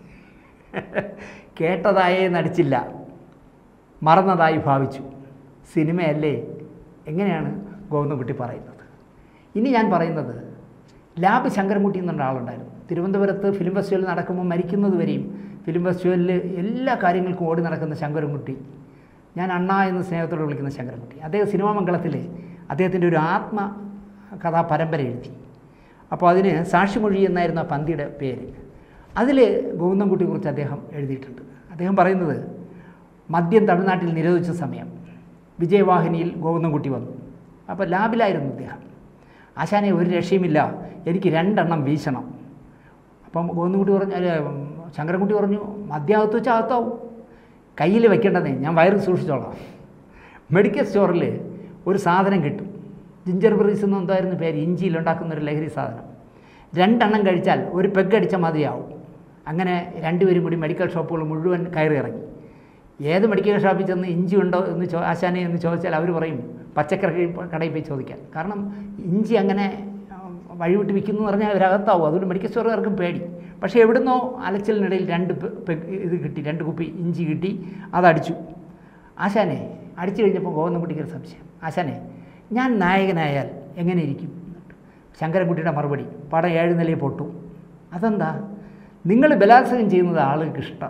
Speaker 2: കേട്ടതായേ നടിച്ചില്ല മറന്നതായി ഭാവിച്ചു സിനിമയല്ലേ എങ്ങനെയാണ് ഗോവിന്ദൻകുട്ടി പറയുന്നത് ഇനി ഞാൻ പറയുന്നത് ലാബ് ശങ്കരൻകുട്ടി എന്നുള്ള ആളുണ്ടായിരുന്നു തിരുവനന്തപുരത്ത് ഫിലിം ഫെസ്റ്റിവൽ നടക്കുമ്പോൾ മരിക്കുന്നത് വരെയും ഫിലിം ഫെസ്റ്റിവലിൽ എല്ലാ കാര്യങ്ങൾക്കും ഓടി നടക്കുന്ന ശങ്കരൻകുട്ടി ഞാൻ അണ്ണ എന്ന് സ്നേഹത്തോടെ വിളിക്കുന്ന ശങ്കരൻകുട്ടി അദ്ദേഹം സിനിമാ മംഗളത്തിൽ അദ്ദേഹത്തിൻ്റെ ഒരു ആത്മ കഥാ പരമ്പര എഴുതി അപ്പോൾ അതിന് സാക്ഷിമൊഴി എന്നായിരുന്നു ആ പന്തിയുടെ പേര് അതിൽ ഗോവിന്ദൻകുട്ടിയെക്കുറിച്ച് അദ്ദേഹം എഴുതിയിട്ടുണ്ട് അദ്ദേഹം പറയുന്നത് മദ്യം തമിഴ്നാട്ടിൽ നിരോധിച്ച സമയം വിജയവാഹിനിയിൽ ഗോവിന്ദൻകുട്ടി വന്നു അപ്പോൾ ലാബിലായിരുന്നു അദ്ദേഹം ആശാനെ ഒരു രക്ഷയുമില്ല എനിക്ക് രണ്ടെണ്ണം വീശണം അപ്പം ഗോവിന്ദൻകുട്ടി പറഞ്ഞു അല്ല ശങ്കരൻകുട്ടി പറഞ്ഞു മദ്യാകത്ത് വെച്ചാൽ അകത്താവും കയ്യിൽ വെക്കേണ്ടതേ ഞാൻ വയറ് സൂക്ഷിച്ചോളാം മെഡിക്കൽ സ്റ്റോറിൽ ഒരു സാധനം കിട്ടും ജിഞ്ചർ ബ്രീസ് എന്ന് എന്തായിരുന്നു പേര് ഇഞ്ചിയിലുണ്ടാക്കുന്ന ഒരു ലഹരി സാധനം രണ്ടെണ്ണം കഴിച്ചാൽ ഒരു പെഗ് അടിച്ചാൽ മതിയാവും അങ്ങനെ രണ്ടുപേരും കൂടി മെഡിക്കൽ ഷോപ്പുകൾ മുഴുവൻ കയറി ഇറങ്ങി ഏത് മെഡിക്കൽ ഷോപ്പിൽ ചെന്ന് ഇഞ്ചി ഉണ്ടോ എന്ന് ചോ ആശാനെ എന്ന് ചോദിച്ചാൽ അവർ പറയും പച്ചക്കറി കടയിൽ പോയി ചോദിക്കാൻ കാരണം ഇഞ്ചി അങ്ങനെ വഴിവിട്ട് വിൽക്കുന്നു എന്ന് പറഞ്ഞാൽ അവരകത്താവും അതുകൊണ്ട് മെഡിക്കൽ സ്റ്റോറുകാർക്കും പേടി പക്ഷേ എവിടുന്നോ അലച്ചിലിനിടയിൽ രണ്ട് പെ- പെ- ഇത് കിട്ടി രണ്ട് കുപ്പി ഇഞ്ചി കിട്ടി അതടിച്ചു ആശാനെ അടിച്ചു കഴിഞ്ഞപ്പോൾ ഗോവന്നക്കുട്ടിക്ക് ഒരു സംശയം ആശാനെ ഞാൻ നായകനായാൽ എങ്ങനെ ഇരിക്കും ശങ്കരൻകുട്ടിയുടെ മറുപടി പടം ഏഴ് നിലയിൽ പൊട്ടു അതെന്താ നിങ്ങൾ ബലാത്സംഗം ചെയ്യുന്നത് ആളുകൾക്ക് ഇഷ്ടം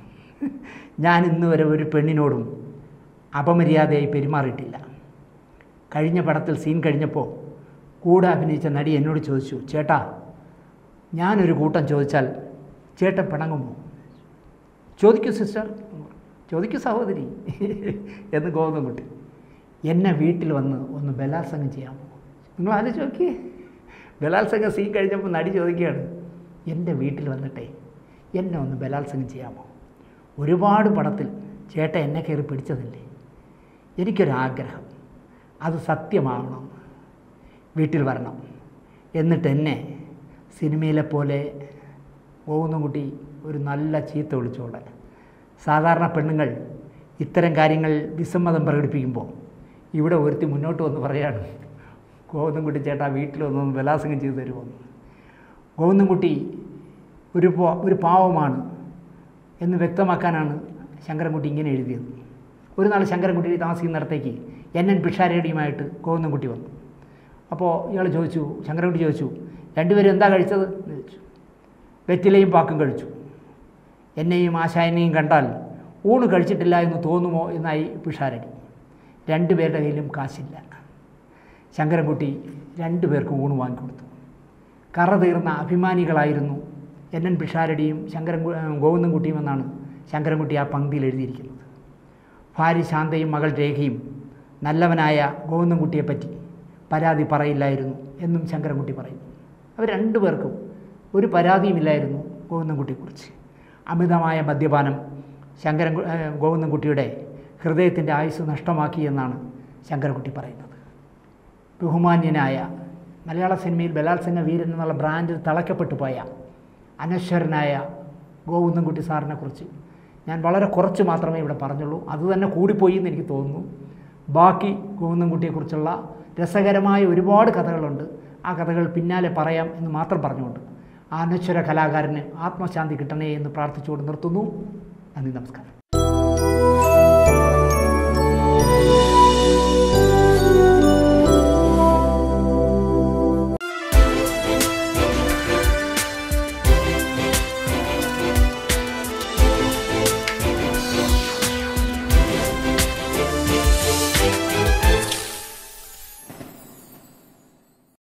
Speaker 2: ഞാൻ ഇന്ന് വരെ ഒരു പെണ്ണിനോടും അപമര്യാദയായി പെരുമാറിയിട്ടില്ല കഴിഞ്ഞ പടത്തിൽ സീൻ കഴിഞ്ഞപ്പോൾ കൂടെ അഭിനയിച്ച നടി എന്നോട് ചോദിച്ചു ചേട്ടാ ഞാനൊരു കൂട്ടം ചോദിച്ചാൽ ചേട്ടൻ പിണങ്ങുമോ ചോദിക്കൂ സിസ്റ്റർ ചോദിക്കൂ സഹോദരി എന്ന് ഗോതമ്പുട്ടി എന്നെ വീട്ടിൽ വന്ന് ഒന്ന് ബലാത്സംഗം ചെയ്യാമോ നിങ്ങൾ ആലോചിച്ച് നോക്കിയേ ബലാത്സംഗം സീൻ കഴിഞ്ഞപ്പോൾ നടി ചോദിക്കുകയാണ് എൻ്റെ വീട്ടിൽ വന്നിട്ടേ എന്നെ ഒന്ന് ബലാത്സംഗം ചെയ്യാമോ ഒരുപാട് പടത്തിൽ ചേട്ടൻ എന്നെ കയറി പിടിച്ചതില്ലേ എനിക്കൊരാഗ്രഹം അത് സത്യമാവണം വീട്ടിൽ വരണം എന്നിട്ട് എന്നെ സിനിമയിലെ പോലെ കുട്ടി ഒരു നല്ല ചീത്ത വിളിച്ചോളെ സാധാരണ പെണ്ണുങ്ങൾ ഇത്തരം കാര്യങ്ങൾ വിസമ്മതം പ്രകടിപ്പിക്കുമ്പോൾ ഇവിടെ ഒരുത്തി മുന്നോട്ട് വന്ന് പറയാണ് ഗോവിന്ദൻകുട്ടി ചേട്ടാ വീട്ടിൽ വന്നൊന്ന് ബലാത്സംഗം ചെയ്തു തരുമോ ഗോവിന്ദൻകുട്ടി ഒരു പോ ഒരു പാവമാണ് എന്ന് വ്യക്തമാക്കാനാണ് ശങ്കരൻകുട്ടി ഇങ്ങനെ എഴുതിയത് ഒരു നാൾ ശങ്കരൻകുട്ടി താമസിക്കുന്നിടത്തേക്ക് എൻ എൻ പിഷാരടിയുമായിട്ട് ഗോവിന്ദൻകുട്ടി വന്നു അപ്പോൾ ഇയാൾ ചോദിച്ചു ശങ്കരൻകുട്ടി ചോദിച്ചു രണ്ടുപേരും എന്താ കഴിച്ചത് എന്ന് ചോദിച്ചു വെറ്റിലയും പാക്കും കഴിച്ചു എന്നെയും ആശായനെയും കണ്ടാൽ ഊണ് കഴിച്ചിട്ടില്ല എന്ന് തോന്നുമോ എന്നായി പിഷാരടി രണ്ടുപേരുടെ കയ്യിലും കാശില്ല ശങ്കരൻകുട്ടി രണ്ടുപേർക്കും ഊണ് വാങ്ങിക്കൊടുത്തു കറ തീർന്ന അഭിമാനികളായിരുന്നു എൻ എൻ പിഷാരടിയും ശങ്കരൻ ഗോവിന്ദൻകുട്ടിയും എന്നാണ് ശങ്കരൻകുട്ടി ആ പങ്ക്തിയിൽ എഴുതിയിരിക്കുന്നത് ഭാര്യ ശാന്തയും മകൾ രേഖയും നല്ലവനായ ഗോവിന്ദൻകുട്ടിയെപ്പറ്റി പരാതി പറയില്ലായിരുന്നു എന്നും ശങ്കരൻകുട്ടി പറയുന്നു അവർ രണ്ടുപേർക്കും ഒരു പരാതിയുമില്ലായിരുന്നു ഗോവിന്ദൻകുട്ടിയെക്കുറിച്ച് അമിതമായ മദ്യപാനം ശങ്കരൻ ഗോവിന്ദൻകുട്ടിയുടെ ഹൃദയത്തിൻ്റെ ആയുസ് നഷ്ടമാക്കി എന്നാണ് ശങ്കരൻകുട്ടി പറയുന്നത് ബഹുമാന്യനായ മലയാള സിനിമയിൽ ബലാത്സംഗ വീരൻ എന്നുള്ള ബ്രാൻഡിൽ തളയ്ക്കപ്പെട്ടു പോയ അനശ്വരനായ ഗോവിന്ദൻകുട്ടി സാറിനെ കുറിച്ച് ഞാൻ വളരെ കുറച്ച് മാത്രമേ ഇവിടെ പറഞ്ഞുള്ളൂ അത് തന്നെ കൂടിപ്പോയി എന്ന് എനിക്ക് തോന്നുന്നു ബാക്കി ഗോവിന്ദൻകുട്ടിയെക്കുറിച്ചുള്ള രസകരമായ ഒരുപാട് കഥകളുണ്ട് ആ കഥകൾ പിന്നാലെ പറയാം എന്ന് മാത്രം പറഞ്ഞുകൊണ്ട് ആ അനശ്വര കലാകാരന് ആത്മശാന്തി കിട്ടണേ എന്ന് പ്രാർത്ഥിച്ചുകൊണ്ട് നിർത്തുന്നു നന്ദി നമസ്കാരം